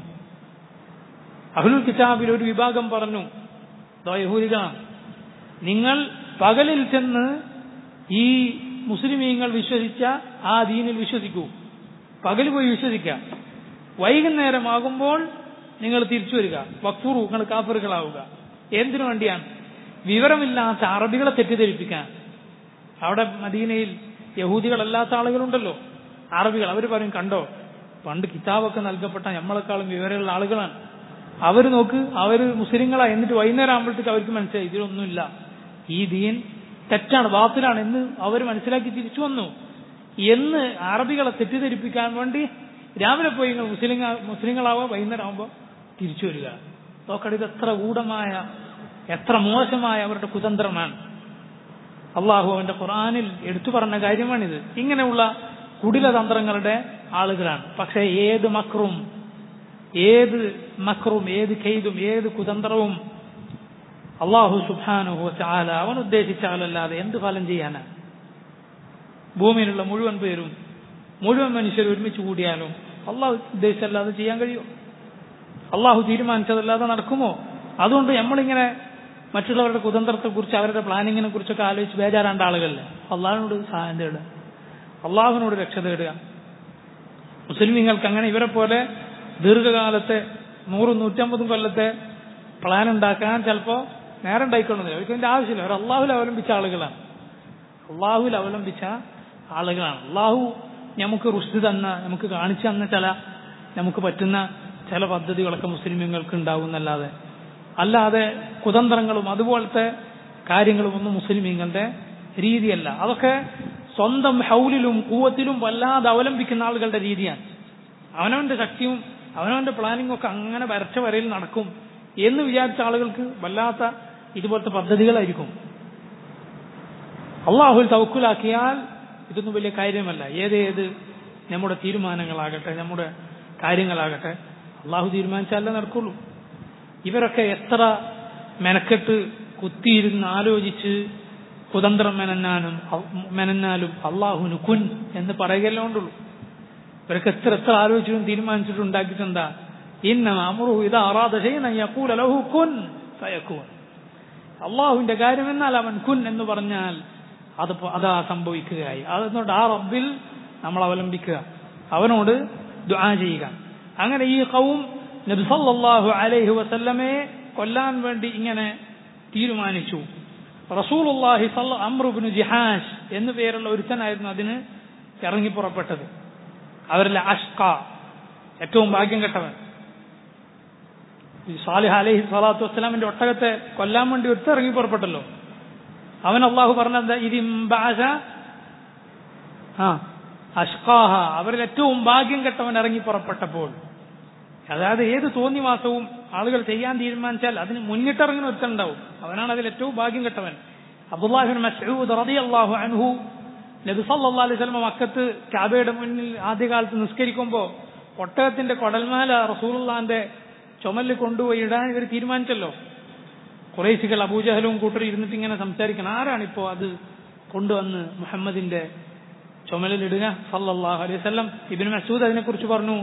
അഹ്ലുൽ കിതാബിൽ ഒരു വിഭാഗം പറഞ്ഞു ദോ യഹൂദികളാണ് നിങ്ങൾ പകലിൽ ചെന്ന് ഈ മുസ്ലിമീങ്ങൾ വിശ്വസിച്ച ആ ദീനിൽ വിശ്വസിക്കൂ പകൽ പോയി വിശ്വസിക്കാം വൈകുന്നേരമാകുമ്പോൾ നിങ്ങൾ തിരിച്ചു വരിക വക്ഫുറു നിങ്ങൾ കാഫറുകളാവുക എന്തിനു വേണ്ടിയാണ് വിവരമില്ലാത്ത അറബികളെ തെറ്റിദ്ധരിപ്പിക്കാൻ അവിടെ മദീനയിൽ യഹൂദികളല്ലാത്ത ആളുകളുണ്ടല്ലോ അറബികൾ അവർ പറയും കണ്ടോ പണ്ട് കിതാബൊക്കെ നൽകപ്പെട്ട നമ്മളെക്കാളും വിവരമുള്ള ആളുകളാണ് അവർ നോക്ക് അവർ മുസ്ലിങ്ങളാ എന്നിട്ട് വൈകുന്നേരം ആകുമ്പോഴത്തേക്ക് അവർക്ക് മനസ്സിലായി ഇതിലൊന്നുമില്ല ഈ ദീൻ തെറ്റാണ് ബാത്തിലാണ് എന്ന് അവർ മനസ്സിലാക്കി തിരിച്ചു വന്നു എന്ന് അറബികളെ തെറ്റിദ്ധരിപ്പിക്കാൻ വേണ്ടി രാവിലെ പോയി നിങ്ങൾ മുസ്ലിം മുസ്ലിങ്ങളാവുക വൈകുന്നേരം ആകുമ്പോൾ തിരിച്ചു വരിക നോക്കട്ടെ ഇത് എത്ര ഗൂഢമായ എത്ര മോശമായ അവരുടെ കുതന്ത്രമാണ് അള്ളാഹു അവന്റെ ഖുറാനിൽ എടുത്തു പറഞ്ഞ കാര്യമാണിത് ഇങ്ങനെയുള്ള കുടിലതന്ത്രങ്ങളുടെ ആളുകളാണ് പക്ഷേ ഏത് മക്രും ഏത് മക്രും ഏത് കെയ്തും ഏത് കുതന്ത്രവും അള്ളാഹു സുബാനുഹു ചാല അവൻ ഉദ്ദേശിച്ചാലല്ലാതെ എന്ത് ഫലം ചെയ്യാനാണ് ഭൂമിയിലുള്ള മുഴുവൻ പേരും മുഴുവൻ മനുഷ്യർ ഒരുമിച്ച് കൂടിയാലും അള്ളാഹു ഉദ്ദേശിച്ചല്ലാതെ ചെയ്യാൻ കഴിയുമോ അള്ളാഹു തീരുമാനിച്ചതല്ലാതെ നടക്കുമോ അതുകൊണ്ട് നമ്മളിങ്ങനെ മറ്റുള്ളവരുടെ കുതന്ത്രത്തെ കുറിച്ച് അവരുടെ പ്ലാനിങ്ങിനെ കുറിച്ചൊക്കെ ആലോചിച്ച് ബേജാറാണ്ട ആളുകളല്ല അള്ളാഹിനോട് സഹായം തേടുക അള്ളാഹുവിനോട് രക്ഷ തേടുക മുസ്ലിമീങ്ങൾക്ക് അങ്ങനെ ഇവരെ പോലെ ദീർഘകാലത്തെ നൂറും നൂറ്റമ്പതും കൊല്ലത്തെ പ്ലാൻ ഉണ്ടാക്കാൻ ചിലപ്പോൾ നേരം ഉണ്ടായിക്കൊള്ളുന്നില്ല അവർക്ക് അതിന്റെ ആവശ്യമില്ല അവർ അള്ളാഹുൽ അവലംബിച്ച ആളുകളാണ് അള്ളാഹുൽ അവലംബിച്ച ആളുകളാണ് അള്ളാഹു നമുക്ക് റുഷ്ദ് തന്ന നമുക്ക് കാണിച്ചു തന്ന ചില നമുക്ക് പറ്റുന്ന ചില പദ്ധതികളൊക്കെ മുസ്ലിമുകൾക്ക് ഉണ്ടാവുന്നല്ലാതെ അല്ലാതെ കുതന്ത്രങ്ങളും അതുപോലത്തെ കാര്യങ്ങളും ഒന്നും മുസ്ലിമീങ്ങളുടെ രീതിയല്ല അതൊക്കെ സ്വന്തം ഹൗലിലും കൂവത്തിലും വല്ലാതെ അവലംബിക്കുന്ന ആളുകളുടെ രീതിയാണ് അവനവന്റെ ശക്തിയും അവനവന്റെ പ്ലാനിങ്ങും ഒക്കെ അങ്ങനെ വരച്ച വരയിൽ നടക്കും എന്ന് വിചാരിച്ച ആളുകൾക്ക് വല്ലാത്ത ഇതുപോലത്തെ പദ്ധതികളായിരിക്കും അള്ളാഹുൽ തവക്കുലാക്കിയാൽ ഇതൊന്നും വലിയ കാര്യമല്ല ഏതേത് നമ്മുടെ തീരുമാനങ്ങളാകട്ടെ നമ്മുടെ കാര്യങ്ങളാകട്ടെ അള്ളാഹു തീരുമാനിച്ചാലേ നടക്കുള്ളൂ ഇവരൊക്കെ എത്ര മെനക്കെട്ട് കുത്തിയിരുന്ന് ആലോചിച്ച് കുതന്ത്രം മെനന്നാനും മെനന്നാലും അള്ളാഹുന് കുൻ എന്ന് പറയുകയല്ലേ ഉണ്ടുള്ളൂ ഇവരൊക്കെ എത്ര എത്ര ആലോചിച്ചിട്ടും തീരുമാനിച്ചിട്ടും ഉണ്ടാക്കിയിട്ടെന്താ ഇന്ന അമറു ഇത് അറാദ ചെയ്യുന്ന യക്കൂല ലഹു കുൻ ഫയക്കൂൻ അള്ളാഹുവിന്റെ കാര്യം എന്നാൽ അവൻ കുൻ എന്ന് പറഞ്ഞാൽ അത് അതാ സംഭവിക്കുകയായി അതുകൊണ്ട് ആ റബ്ബിൽ നമ്മൾ അവലംബിക്കുക അവനോട് ദുആ ചെയ്യുക അങ്ങനെ ഈ കൗം നബിസല്ലാഹു അലൈഹി വസല്ലമയെ കൊല്ലാൻ വേണ്ടി ഇങ്ങനെ തീരുമാനിച്ചു റസൂലുല്ലാഹി സല്ല അമ്രുബിന് ജിഹാഷ് എന്നു പേരുള്ള ഒരുത്തനായിരുന്നു അതിന് ഇറങ്ങി പുറപ്പെട്ടത് അവരിലെ അഷ്ക ഏറ്റവും ഭാഗ്യം കെട്ടവൻ സാലിഹ് അലൈഹി സ്വലാത്തു വസ്സലാമിന്റെ ഒട്ടകത്തെ കൊല്ലാൻ വേണ്ടി ഒരുത്ത ഇറങ്ങി പുറപ്പെട്ടല്ലോ അവൻ അള്ളാഹു പറഞ്ഞത് ഇതിംബാശ ആ അഷ്കാഹ അവരിൽ ഏറ്റവും ഭാഗ്യം കെട്ടവൻ ഇറങ്ങി പുറപ്പെട്ടപ്പോൾ അതായത് ഏത് തോന്നിവാസവും ആളുകൾ ചെയ്യാൻ തീരുമാനിച്ചാൽ അതിന് മുന്നിട്ടിറങ്ങുന്ന ഒരുത്തുണ്ടാവും അവനാണ് അതിൽ ഏറ്റവും ഭാഗ്യം കെട്ടവൻ അബ്ദുല്ലാഹിൻ മസൂദ് റളിയല്ലാഹു അൻഹു നബി സല്ലല്ലാഹു അലൈഹി വസല്ലം മക്കത്ത് കാബയുടെ മുന്നിൽ ആദ്യകാലത്ത് നിസ്കരിക്കുമ്പോൾ ഒട്ടകത്തിന്റെ കൊടൽമാല റസൂലുള്ളാന്റെ ചുമലിൽ കൊണ്ടുപോയി ഇടാൻ ഇവർ തീരുമാനിച്ചല്ലോ കുറേശികൾ അബൂജഹലും കൂട്ടർ ഇരുന്നിട്ട് ഇങ്ങനെ സംസാരിക്കണം ആരാണിപ്പോ അത് കൊണ്ടുവന്ന് മുഹമ്മദിന്റെ ചുമലിലിടുക സല്ലല്ലാഹു അലൈഹി വസല്ലം ഇബ്നു മസൂദ് അതിനെക്കുറിച്ച് പറഞ്ഞു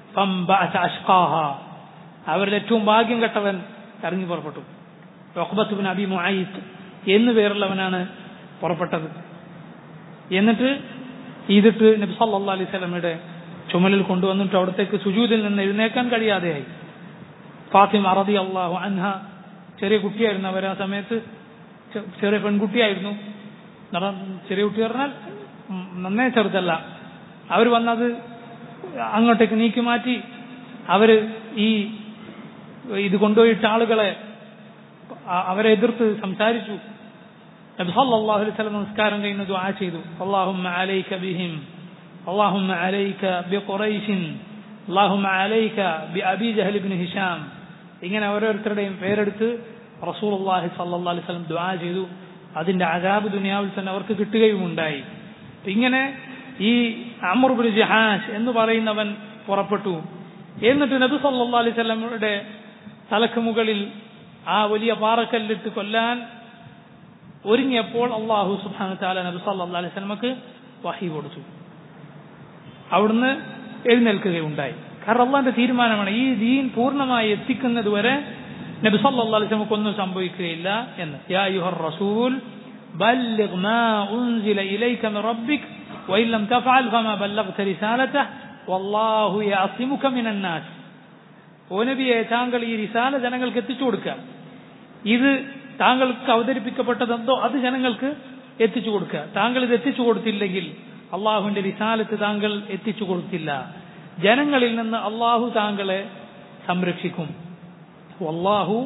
അവരിൽ ഏറ്റവും ഭാഗ്യം കെട്ടവൻ ഇറങ്ങി പുറപ്പെട്ടു റഹ്ബത്തുബിൻ അബി മുഅയ്ത്ത് എന്നു പേരുള്ളവനാണ് പുറപ്പെട്ടത് എന്നിട്ട് ഇതിട്ട് നബി സല്ലല്ലാഹു അലൈഹി വസല്ലമയുടെ ചുമലിൽ കൊണ്ടുവന്നിട്ട് അവിടത്തേക്ക് സുജൂദിൽ നിന്ന് എഴുന്നേക്കാൻ കഴിയാതെയായി ഫാത്തിമ റതി അള്ളാഹു അൻഹ ചെറിയ കുട്ടിയായിരുന്നു അവർ ആ സമയത്ത് ചെറിയ പെൺകുട്ടിയായിരുന്നു ചെറിയ കുട്ടി പറഞ്ഞാൽ നന്നേ ചെറുതല്ല അവർ വന്നത് അങ്ങോട്ടേക്ക് നീക്കി മാറ്റി അവര് ഈ ഇത് കൊണ്ടുപോയിട്ട് ആളുകളെ അവരെ എതിർത്ത് സംസാരിച്ചു നബി സല്ലല്ലാഹു അലൈഹി വസല്ലം നമസ്കാരം കഴിഞ്ഞ് ദുആ ചെയ്തു അല്ലാഹുമ്മ അലൈക ബിഹിം اللهم عليك بقريش اللهم عليك بأبي جهل بن هشام ഇങ്ങനെ ഓരോരുത്തരുടെയും പേരെടുത്ത് റസൂലുള്ളാഹി സല്ലല്ലാഹു അലൈഹി വസല്ലം ദുആ ചെയ്തു അതിന്റെ അജാബ് ദുനിയാവിൽ തന്നെ അവർക്ക് കിട്ടുകയും ഉണ്ടായി ഇങ്ങനെ ഈ അമർബുൽ ജഹാഷ് എന്ന് പറയുന്നവൻ പുറപ്പെട്ടു എന്നിട്ട് നബി സല്ലല്ലാഹു അലൈഹി വസല്ലമയുടെ തലക്ക് മുകളിൽ ആ വലിയ പാറക്കല്ലിട്ട് കൊല്ലാൻ ഒരുങ്ങിയപ്പോൾ അള്ളാഹു സുബ്ഹാനഹു തആല നബി സല്ലല്ലാഹു അലൈഹി വസല്ലമക്ക് വഹി കൊടുത്തു അവിടുന്ന് എഴുന്നേൽക്കുകയുണ്ടായി കാരണം അള്ളാന്റെ തീരുമാനമാണ് ഈ ദീൻ പൂർണ്ണമായി എത്തിക്കുന്നത് വരെ നബി സല്ലല്ലാഹു അലൈഹി വസല്ലമക്ക് ഒന്നും സംഭവിക്കുകയില്ല എന്ന് യാ അയ്യുഹർ റസൂൽ ബല്ലിഗ് മാ ഉൻസില ഇലൈക മിൻ റബ്ബിക് وإن لم تفعل فما بلغت رسالته والله يعصمك من الناس ഓ നബിയെ താങ്കൾ ഈ റിസാല ജനങ്ങൾക്ക് എത്തിച്ചു കൊടുക്കുക ഇത് താങ്കൾക്ക് അവതരിപ്പിക്കപ്പെട്ടതെന്തോ അത് ജനങ്ങൾക്ക് എത്തിച്ചു കൊടുക്കുക താങ്കൾ ഇത് എത്തിച്ചു കൊടുത്തില്ലെങ്കിൽ അള്ളാഹുവിന്റെ റിസാലത്ത് താങ്കൾ എത്തിച്ചു കൊടുത്തില്ല ജനങ്ങളിൽ നിന്ന് അള്ളാഹു താങ്കളെ സംരക്ഷിക്കും അള്ളാഹു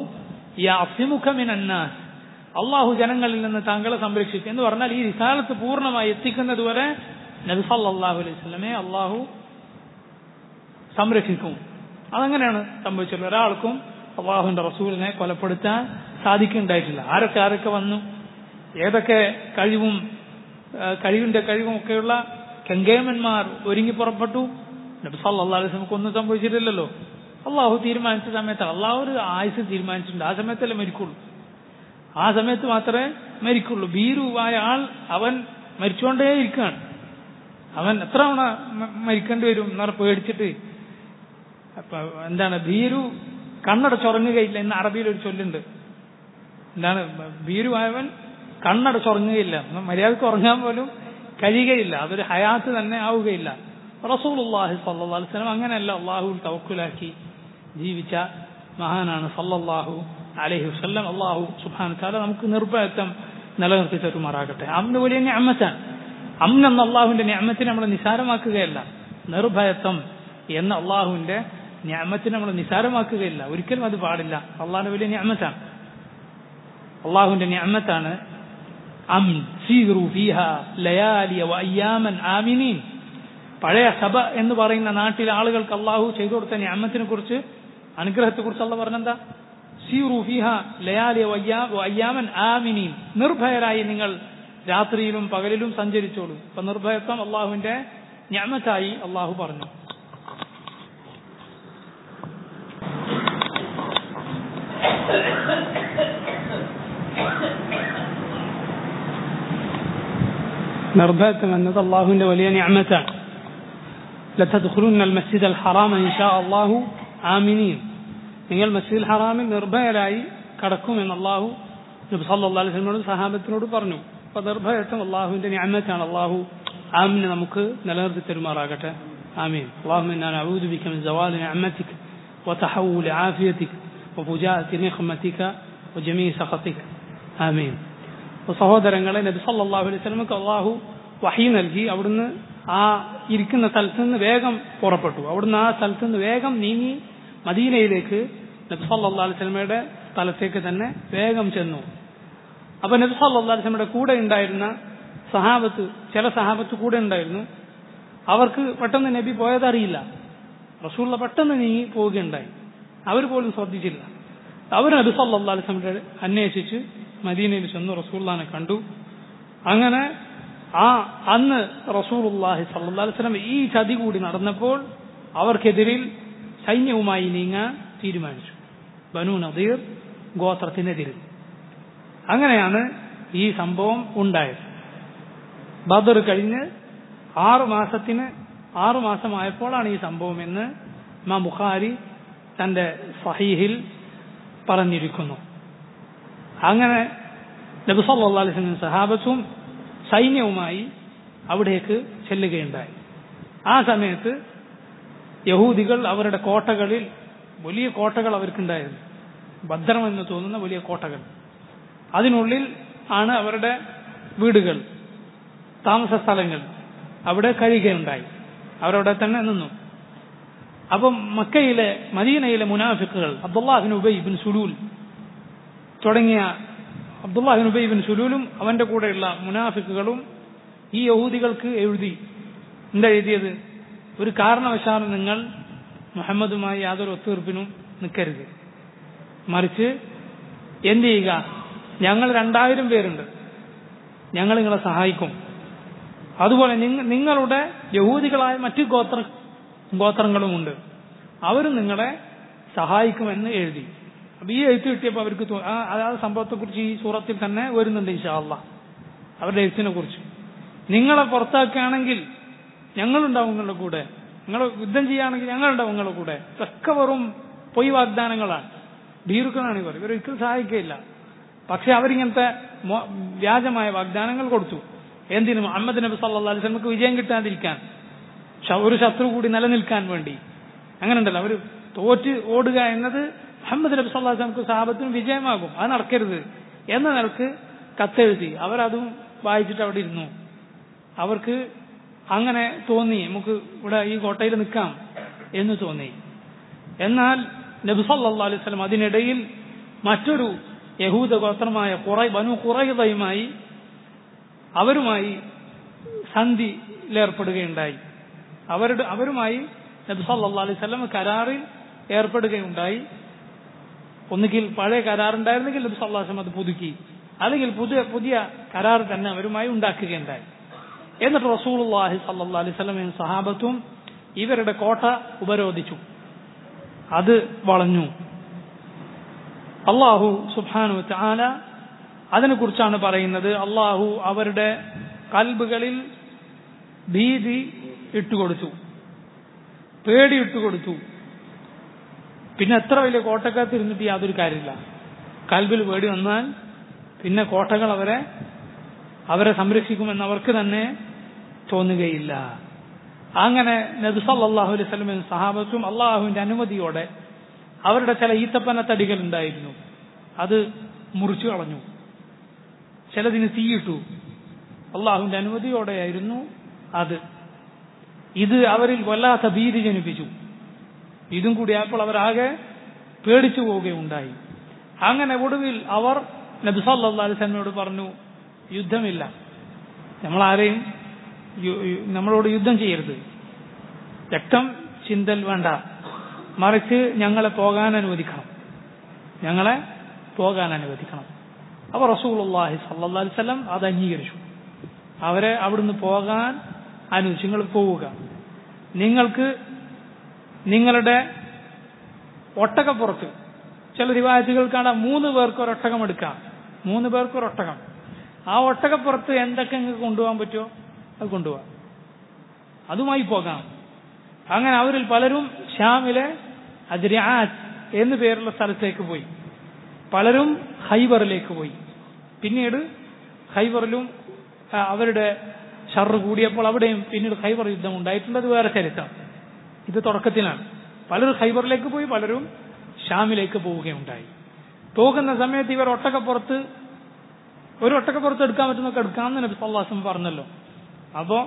അന്നാസ് അള്ളാഹു ജനങ്ങളിൽ നിന്ന് താങ്കളെ സംരക്ഷിക്കും എന്ന് പറഞ്ഞാൽ ഈ റിസാലത്ത് പൂർണ്ണമായി എത്തിക്കുന്നത് വരെ നബി സല്ലല്ലാഹു അലൈഹി വസല്ലമയെ അള്ളാഹു സംരക്ഷിക്കും അതങ്ങനെയാണ് സംഭവിച്ചത് ഒരാൾക്കും അള്ളാഹുവിന്റെ റസൂലിനെ കൊലപ്പെടുത്താൻ സാധിക്കുന്നുണ്ടായിട്ടില്ല ആരൊക്കെ ആരൊക്കെ വന്നു ഏതൊക്കെ കഴിവും കഴിവിന്റെ കഴിവും ഒക്കെയുള്ള കെങ്കേമന്മാർ ഒരുങ്ങി പുറപ്പെട്ടു നബി സല്ലല്ലാഹു അലൈഹി വസല്ലമക്ക് ഒന്നും സംഭവിച്ചിട്ടില്ലല്ലോ അള്ളാഹു തീരുമാനിച്ച സമയത്ത് അള്ളാഹു ഒരു ആയുസ് തീരുമാനിച്ചിട്ടുണ്ട് ആ സമയത്തല്ലേ മരിക്കുള്ളൂ ആ സമയത്ത് മാത്രമേ മരിക്കുള്ളൂ ഭീരുവായ ആൾ അവൻ മരിച്ചുകൊണ്ടേ ഇരിക്കുകയാണ് അവൻ എത്ര തവണ മരിക്കേണ്ടി വരും എന്നാണ് പേടിച്ചിട്ട് എന്താണ് ഭീരു കണ്ണടച്ചുറങ്ങുകയില്ല എന്ന് അറബിയിൽ ഒരു ചൊല്ലുണ്ട് എന്താണ് ഭീരുവായവൻ കണ്ണടച്ചുറങ്ങുകയില്ല മര്യാദക്ക് ഉറങ്ങാൻ പോലും കഴിയുകയില്ല അതൊരു ഹയാത്ത് തന്നെ ആവുകയില്ല റസൂലുള്ളാഹി സല്ലല്ലാഹു അലൈഹി വസല്ലം അങ്ങനെയല്ല അള്ളാഹുവിൽ തവക്കുലാക്കി ജീവിച്ച മഹാനാണ് സല്ലല്ലാഹു അലൈഹി വസല്ലം അള്ളാഹു സുബ്ഹാനഹു തആല നമുക്ക് നിർഭയത്വം നിലനിർത്തി തരുമാറാകട്ടെ അമ്ന് വലിയ ഞാമത്താണ് അമ്നെന്ന അള്ളാഹുവിന്റെ ഞാമത്തിനെ നമ്മൾ നിസാരമാക്കുകയല്ല നിർഭയത്വം എന്ന അള്ളാഹുവിന്റെ ഞാമത്തിനെ നമ്മൾ നിസാരമാക്കുകയില്ല ഒരിക്കലും അത് പാടില്ല അള്ളാഹിന്റെ വലിയ ഞാമത്താണ് അള്ളാഹുവിന്റെ ഞാമത്താണ് അമിൻ സീറു ഫീഹ ലയാലിയ വയ്യാമൻ ആമിനീൻ പഴയ സഭ എന്ന് പറയുന്ന നാട്ടിലെ ആളുകൾക്ക് അള്ളാഹു ചെയ്തു കൊടുത്ത ഞാമത്തിനെ കുറിച്ച് അനുഗ്രഹത്തെ കുറിച്ച് അള്ള പറഞ്ഞെന്താ സീറു ഫീഹ ലയാലിയ വയ്യാമൻ ആമിനീൻ നിർഭയരായി നിങ്ങൾ രാത്രിയിലും പകലിലും സഞ്ചരിച്ചോളൂ അപ്പൊ നിർഭയത്വം അള്ളാഹുവിന്റെ ഞാമത്തായി അള്ളാഹു പറഞ്ഞു നിർഭയത്വം എന്നത് അള്ളാഹുവിന്റെ വലിയ ഞാമത്താണ് لتدخلن المسجد الحرام إن شاء الله آمنين നിങ്ങൾ മസ്ജിദ് ഹറാമിൽ നിർഭയരായി കടക്കുമെന്ന് അള്ളാഹു നബി സല്ലല്ലാഹു അലൈഹി വസല്ലമയോട് സഹാബത്തിനോട് പറഞ്ഞു അപ്പോൾ നിർഭയത്വം അള്ളാഹുവിന്റെ ഞാമത്താണ് അള്ളാഹു ആമിനെ നമുക്ക് നിലനിർത്തി തരുമാറാകട്ടെ آمين اللهم إنا نعوذ بك من زوال نعمتك وتحول عافيتك وفجاءة نقمتك وجميع سخطك آمين സഹോദരങ്ങളെ നബി സല്ലല്ലാഹു അലൈഹി വസല്ലമക്ക് അള്ളാഹു വഹി നൽകി അവിടുന്ന് ആ ഇരിക്കുന്ന സ്ഥലത്ത് നിന്ന് വേഗം പുറപ്പെട്ടു അവിടുന്ന് ആ സ്ഥലത്ത് നിന്ന് വേഗം നീങ്ങി മദീനയിലേക്ക് നബി സല്ലല്ലാഹു അലൈഹി വസല്ലമയുടെ സ്ഥലത്തേക്ക് തന്നെ വേഗം ചെന്നു അപ്പൊ നബി സല്ലല്ലാഹു അലൈഹി വസല്ലമയുടെ കൂടെ ഉണ്ടായിരുന്ന സഹാബത്ത് ചില സഹാബത്ത് കൂടെ ഉണ്ടായിരുന്നു അവർക്ക് പെട്ടെന്ന് നബി പോയതറിയില്ല റസൂള്ള പെട്ടെന്ന് നീങ്ങി പോവുകയുണ്ടായി അവർ പോലും ശ്രദ്ധിച്ചില്ല അവർ നബി സല്ലല്ലാഹു അലൈഹി വസല്ലമയുടെ അന്വേഷിച്ച് മദീനയിൽ ചെന്നു റസൂള്ളാനെ കണ്ടു അങ്ങനെ ആ അന്ന് റസൂലുള്ളാഹി സല്ലല്ലാഹു അലൈഹി വസല്ലം ഈ ചതി കൂടി നടന്നപ്പോൾ അവർക്കെതിരിൽ സൈന്യവുമായി നീങ്ങാൻ തീരുമാനിച്ചു ബനു നദീർ ഗോത്രത്തിനെതിരിൽ അങ്ങനെയാണ് ഈ സംഭവം ഉണ്ടായത് ബദർ കഴിഞ്ഞ് ആറു മാസത്തിന് ആറു മാസമായപ്പോഴാണ് ഈ സംഭവം എന്ന് മാ ബുഖാരി തന്റെ സഹീഹിൽ പറഞ്ഞിരിക്കുന്നു അങ്ങനെ നബി സല്ലല്ലാഹു അലൈഹി വസല്ലം സഹാബത്തും സൈന്യവുമായി അവിടേക്ക് ചെല്ലുകയുണ്ടായി ആ സമയത്ത് യഹൂദികൾ അവരുടെ കോട്ടകളിൽ വലിയ കോട്ടകൾ അവർക്കുണ്ടായിരുന്നു ഭദ്രമെന്ന് തോന്നുന്ന വലിയ കോട്ടകൾ അതിനുള്ളിൽ ആണ് അവരുടെ വീടുകൾ താമസ സ്ഥലങ്ങൾ അവിടെ കഴിയുകയുണ്ടായി അവരവിടെ തന്നെ നിന്നു അപ്പം മക്കയിലെ മദീനയിലെ മുനാഫിക്കുകൾ അബ്ദുല്ലാഹിൻ ഉബൈ ബിൻ സുലൂൽ തുടങ്ങിയ അബ്ദുല്ലാഹിൻ ഉബൈ ബിൻ സുലൂലും അവന്റെ കൂടെയുള്ള മുനാഫിക്കുകളും ഈ യഹൂദികൾക്ക് എഴുതി എന്താ എഴുതിയത് ഒരു കാരണവശാലും നിങ്ങൾ മുഹമ്മദുമായി യാതൊരു ഒത്തുതീർപ്പിനും നിൽക്കരുത് മറിച്ച് എന്ത് ചെയ്യുക ഞങ്ങൾ രണ്ടായിരം പേരുണ്ട് ഞങ്ങൾ നിങ്ങളെ സഹായിക്കും അതുപോലെ നിങ്ങളുടെ യഹൂദികളായ മറ്റു ഗോത്ര ഗോത്രങ്ങളുമുണ്ട് അവരും നിങ്ങളെ സഹായിക്കുമെന്ന് എഴുതി അപ്പൊ ഈ എഴുത്ത് കിട്ടിയപ്പോൾ അവർക്ക് അതാത് സംഭവത്തെക്കുറിച്ച് ഈ സൂറത്തിൽ തന്നെ വരുന്നുണ്ട് ഇൻഷാല്ല അവരുടെ എഴുത്തിനെ കുറിച്ച് നിങ്ങളെ പുറത്താക്കുകയാണെങ്കിൽ ഞങ്ങളുണ്ടാവും നിങ്ങളുടെ കൂടെ നിങ്ങൾ യുദ്ധം ചെയ്യുകയാണെങ്കിൽ ഞങ്ങളുണ്ടാവും നിങ്ങളുടെ കൂടെ ഇതൊക്കെ വെറും പൊയ് വാഗ്ദാനങ്ങളാണ് ഭീരുക്കളാണ് ഇവർ ഇവർ ഒരിക്കലും സഹായിക്കുകയില്ല പക്ഷെ അവരിങ്ങനത്തെ വ്യാജമായ വാഗ്ദാനങ്ങൾ കൊടുത്തു എന്തിനും അഹമ്മദ് നബി സല്ലാ അലൈഹി സ്വലമക്ക് വിജയം കിട്ടാതിരിക്കാൻ ഒരു ശത്രു കൂടി നിലനിൽക്കാൻ വേണ്ടി അങ്ങനെ ഉണ്ടല്ലോ അവർ തോറ്റ് ഓടുക എന്നത് മുഹമ്മദ് നബി സല്ലാ വസ്ലമക്ക് സാഹബത്തിനും വിജയമാകും അത് നടക്കരുത് എന്ന നിലക്ക് കത്തെഴുതി അവരതും വായിച്ചിട്ട് അവിടെ ഇരുന്നു അവർക്ക് അങ്ങനെ തോന്നി നമുക്ക് ഇവിടെ ഈ കോട്ടയിൽ നിൽക്കാം എന്ന് തോന്നി എന്നാൽ നബി സല്ലാ അലൈഹി സ്വലം അതിനിടയിൽ മറ്റൊരു യഹൂദ ഗോത്രമായ കുറ ബനു കുറയുതയുമായി അവരുമായി സന്ധിയിലേർപ്പെടുകയുണ്ടായി അവരുടെ അവരുമായി നബി സല്ലാ അലൈഹി സ്വലം കരാറിൽ ഏർപ്പെടുകയുണ്ടായി ഒന്നുകിൽ പഴയ കരാറുണ്ടായിരുന്നെങ്കിൽ നബി സല്ലാ വസ്ലം അത് പുതുക്കി അല്ലെങ്കിൽ പുതിയ പുതിയ കരാർ തന്നെ അവരുമായി ഉണ്ടാക്കുകയുണ്ടായി എന്നിട്ട് റസൂലുള്ളാഹി സല്ലല്ലാഹു അലൈഹി വസല്ലമയും സഹാബത്തും ഇവരുടെ കോട്ട ഉപരോധിച്ചു അത് വളഞ്ഞു അള്ളാഹു സുബ്ഹാനു തആല അതിനെക്കുറിച്ചാണ് പറയുന്നത് അള്ളാഹു അവരുടെ കൽബുകളിൽ ഭീതി ഇട്ടുകൊടുത്തു പേടി ഇട്ടുകൊടുത്തു പിന്നെ എത്ര വലിയ കോട്ടക്കകത്ത് ഇരുന്നിട്ട് യാതൊരു കാര്യമില്ല കൽബിൽ പേടി വന്നാൽ പിന്നെ കോട്ടകൾ അവരെ അവരെ സംരക്ഷിക്കുമെന്ന് അവർക്ക് തന്നെ തോന്നുകയില്ല അങ്ങനെ നബി സല്ലല്ലാഹു അലൈഹി വസല്ലമയും സഹാബത്തും അള്ളാഹുവിന്റെ അനുമതിയോടെ അവരുടെ ചില ഈത്തപ്പന തടികൾ ഉണ്ടായിരുന്നു അത് മുറിച്ചു കളഞ്ഞു ചിലതിന് തീയിട്ടു അള്ളാഹുവിന്റെ അനുമതിയോടെയായിരുന്നു അത് ഇത് അവരിൽ വല്ലാത്ത ഭീതി ജനിപ്പിച്ചു ഇതും കൂടിയായപ്പോൾ അവരാകെ പേടിച്ചു പോവുകയുണ്ടായി അങ്ങനെ ഒടുവിൽ അവർ നബി സല്ലല്ലാഹു അലൈഹി വസല്ലമയോട് പറഞ്ഞു യുദ്ധമില്ല നമ്മളാരെയും യു- യു- നമ്മളോട് യുദ്ധം ചെയ്യരുത് രക്തം ചിന്തൽ വേണ്ട മറിച്ച് ഞങ്ങളെ പോകാൻ അനുവദിക്കണം ഞങ്ങളെ പോകാൻ അനുവദിക്കണം അപ്പോൾ റസൂലുള്ളാഹി സല്ലല്ലാഹു അലൈഹി വസല്ലം അത് അംഗീകരിച്ചു അവരെ അവിടുന്ന് പോകാൻ അനുവദിച്ചു നിങ്ങൾ പോവുക നിങ്ങൾക്ക് നിങ്ങളുടെ ഒട്ടകപ്പുറത്ത് ചില റിവായത്തുകൾ കാണാം മൂന്ന് പേർക്ക് ഒരു ഒട്ടകം എടുക്കാം മൂന്ന് പേർക്ക് ഒരു ഒട്ടകം ആ ഒട്ടകപ്പുറത്ത് എന്തൊക്കെ നിങ്ങൾക്ക് കൊണ്ടുപോകാൻ പറ്റുമോ അത് കൊണ്ടുപോകാം അതുമായി പോകാം അങ്ങനെ അവരിൽ പലരും ഷാമിലെ അദ്രിയാസ് എന്നു പേരുള്ള സ്ഥലത്തേക്ക് പോയി പലരും ഹൈബറിലേക്ക് പോയി പിന്നീട് ഹൈബറിലും ആ, അവരുടെ ഷർറ് കൂടിയപ്പോൾ അവിടെയും പിന്നീട് ഹൈബർ യുദ്ധം ഉണ്ടായിട്ടുണ്ട് അത് വേറെ ചരിത്രം ഇത് തുടക്കത്തിലാണ് പലരും ഹൈബറിലേക്ക് പോയി പലരും ഷാമിലേക്ക് പോവുകയുണ്ടായി പോകുന്ന സമയത്ത് ഇവർ ഒട്ടക്കപ്പുറത്ത് ഒരു ഒട്ടക്കപ്പുറത്ത് എടുക്കാൻ പറ്റുന്നൊക്കെ എടുക്കാമെന്ന് നബി സല്ലാസം പറഞ്ഞല്ലോ അപ്പോ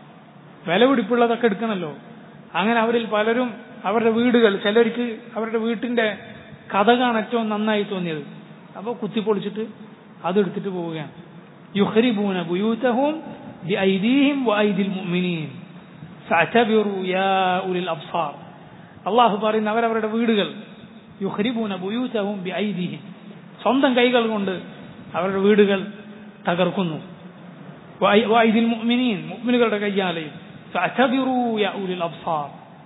വില പിടിപ്പുള്ളതൊക്കെ എടുക്കണമല്ലോ അങ്ങനെ അവരിൽ പലരും അവരുടെ വീടുകൾ ചിലർക്ക് അവരുടെ വീട്ടിന്റെ കഥകാണ് ഏറ്റവും നന്നായി തോന്നിയത് അപ്പോൾ കുത്തിപ്പൊളിച്ചിട്ട് അതെടുത്തിട്ട് പോവുകയാണ് യുഹരിബൂന ബുയൂതഹും ബിഐദീഹിം വഐദിൽ മുഅ്മിനീൻ ഫഅതബിറു യാ ഉലിൽ അബ്സാർ അള്ളാഹു പറയുന്ന അവരവരുടെ വീടുകൾ യുഹരിബൂന ബുയൂതഹും ബിഐദീഹിം സ്വന്തം കൈകൾ കൊണ്ട് അവരുടെ വീടുകൾ തകർക്കുന്നു വഐ- വഐദിൽ മുഅ്മിനീൻ മുഅ്മിനുകളുടെ കയ്യാലെയും ഫഅതബിറു യാ ഉലിൽ അബ്സാർ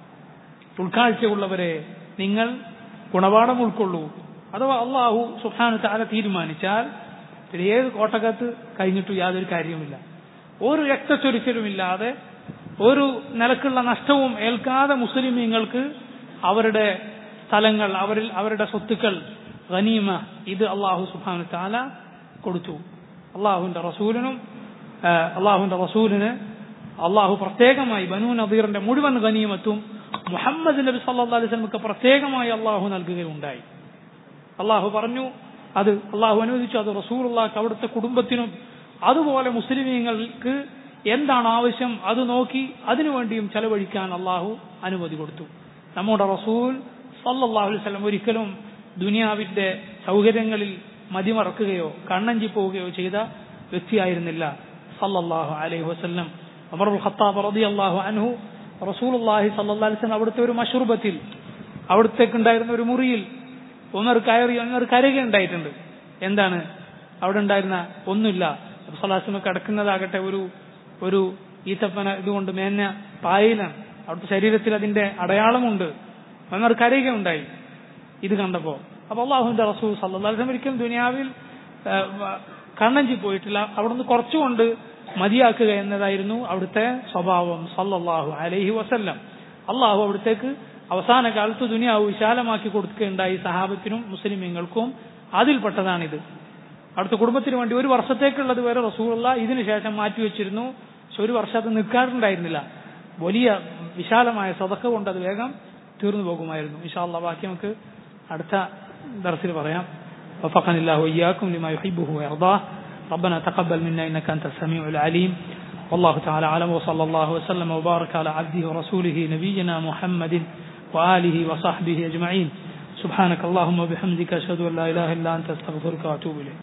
ഉൾക്കാഴ്ചയുള്ളവരെ നിങ്ങൾ ഗുണപാഠം ഉൾക്കൊള്ളൂ അഥവാ അള്ളാഹു സുഹാനു താല തീരുമാനിച്ചാൽ പിന്നെ ഏത് കോട്ടകത്ത് കഴിഞ്ഞിട്ടും യാതൊരു കാര്യവുമില്ല ഒരു രക്തച്ചൊരിച്ചിലുമില്ലാതെ ഒരു നിലക്കുള്ള നഷ്ടവും ഏൽക്കാതെ മുസ്ലിമീങ്ങൾക്ക് അവരുടെ സ്ഥലങ്ങൾ അവരിൽ അവരുടെ സ്വത്തുക്കൾ ഗനീമ ഇത് അള്ളാഹു സുബാനു താല കൊടുത്തു അള്ളാഹുവിന്റെ റസൂലിനും ആ, അള്ളാഹുവിന്റെ റസൂലിന് അള്ളാഹു പ്രത്യേകമായി ബനു നദീറിന്റെ മുഴുവൻ ഗനീമത്തും മുഹമ്മദ് നബി സല്ലാ അലൈഹി സ്വലമക്ക് പ്രത്യേകമായി അള്ളാഹു നൽകുകയുണ്ടായി അള്ളാഹു പറഞ്ഞു അത് അള്ളാഹു അനുവദിച്ചു അത് റസൂലുള്ളാഹ്ക്ക് അവിടുത്തെ കുടുംബത്തിനും അതുപോലെ മുസ്ലിമീങ്ങൾക്ക് എന്താണ് ആവശ്യം അത് നോക്കി അതിനുവേണ്ടിയും ചെലവഴിക്കാൻ അള്ളാഹു അനുമതി കൊടുത്തു നമ്മുടെ റസൂൽ സല്ലല്ലാഹു അലൈഹി വസല്ലം ഒരിക്കലും ദുനിയാവിന്റെ സൗകര്യങ്ങളിൽ മതിമറക്കുകയോ കണ്ണഞ്ചി പോവുകയോ ചെയ്ത വ്യക്തിയായിരുന്നില്ല സല്ലല്ലാഹു അലൈഹി വസല്ലം അമറുൽ ഖത്താബ് റളിയല്ലാഹു അൻഹു റസൂലുള്ളാഹി സല്ലല്ലാഹു അലൈഹി വസല്ലം അവിടുത്തെ ഒരു മഷ്റൂബത്തിൽ അവിടത്തേക്കുണ്ടായിരുന്ന ഒരു മുറിയിൽ ഉമർ കയറി ഉമർ കരയുകയുണ്ടായിട്ടുണ്ട് എന്താണ് അവിടെ ഉണ്ടായിരുന്ന ഒന്നുമില്ല സലാസിമ കിടക്കുന്നതാകട്ടെ ഒരു ഒരു ഈത്തപ്പന ഇതുകൊണ്ട് മേഞ്ഞ പായലാണ് അവിടുത്തെ ശരീരത്തിൽ അതിന്റെ അടയാളമുണ്ട് ഉമർ കരയുകയുണ്ടായി ഇത് കണ്ടപ്പോ അപ്പൊ അള്ളാഹുവിന്റെ റസൂൽ സല്ലാസ്ലം ഒരിക്കലും ദുനിയാവിൽ ആ, വ- കണ്ണഞ്ചി പോയിട്ടില്ല അവിടുന്ന് കുറച്ചുകൊണ്ട് മതിയാക്കുക എന്നതായിരുന്നു അവിടുത്തെ സ്വഭാവം സല്ലല്ലാഹു അലൈഹി വസല്ലം അള്ളാഹു അവിടത്തേക്ക് അവസാന കാലത്ത് ദുനിയാവ് വിശാലമാക്കി കൊടുക്കുകയുണ്ടായി സഹാബത്തിനും മുസ്ലിമീങ്ങൾക്കും അതിൽപ്പെട്ടതാണിത് അവിടുത്തെ കുടുംബത്തിന് വേണ്ടി ഒരു വർഷത്തേക്കുള്ളത് വരെ റസൂലുള്ള ഇതിനു ശേഷം മാറ്റിവെച്ചിരുന്നു പക്ഷെ ഒരു വർഷം അത് നിൽക്കാറുണ്ടായിരുന്നില്ല വലിയ വിശാലമായ സതക്ക കൊണ്ട് അത് വേഗം തീർന്നു പോകുമായിരുന്നു ഇൻഷാല്ല ബാക്കി നമുക്ക് അടുത്ത ദർസിൽ പറയാം وفقني الله وإياكم لما يحبه ويرضاه ربنا تقبل منا إنك أنت السميع العليم والله تعالى أعلم وصلى الله وسلم وبارك على عبده ورسوله نبينا محمد وآله وصحبه أجمعين سبحانك اللهم وبحمدك أشهد أن لا إله إلا أنت أستغفرك وأتوب إليك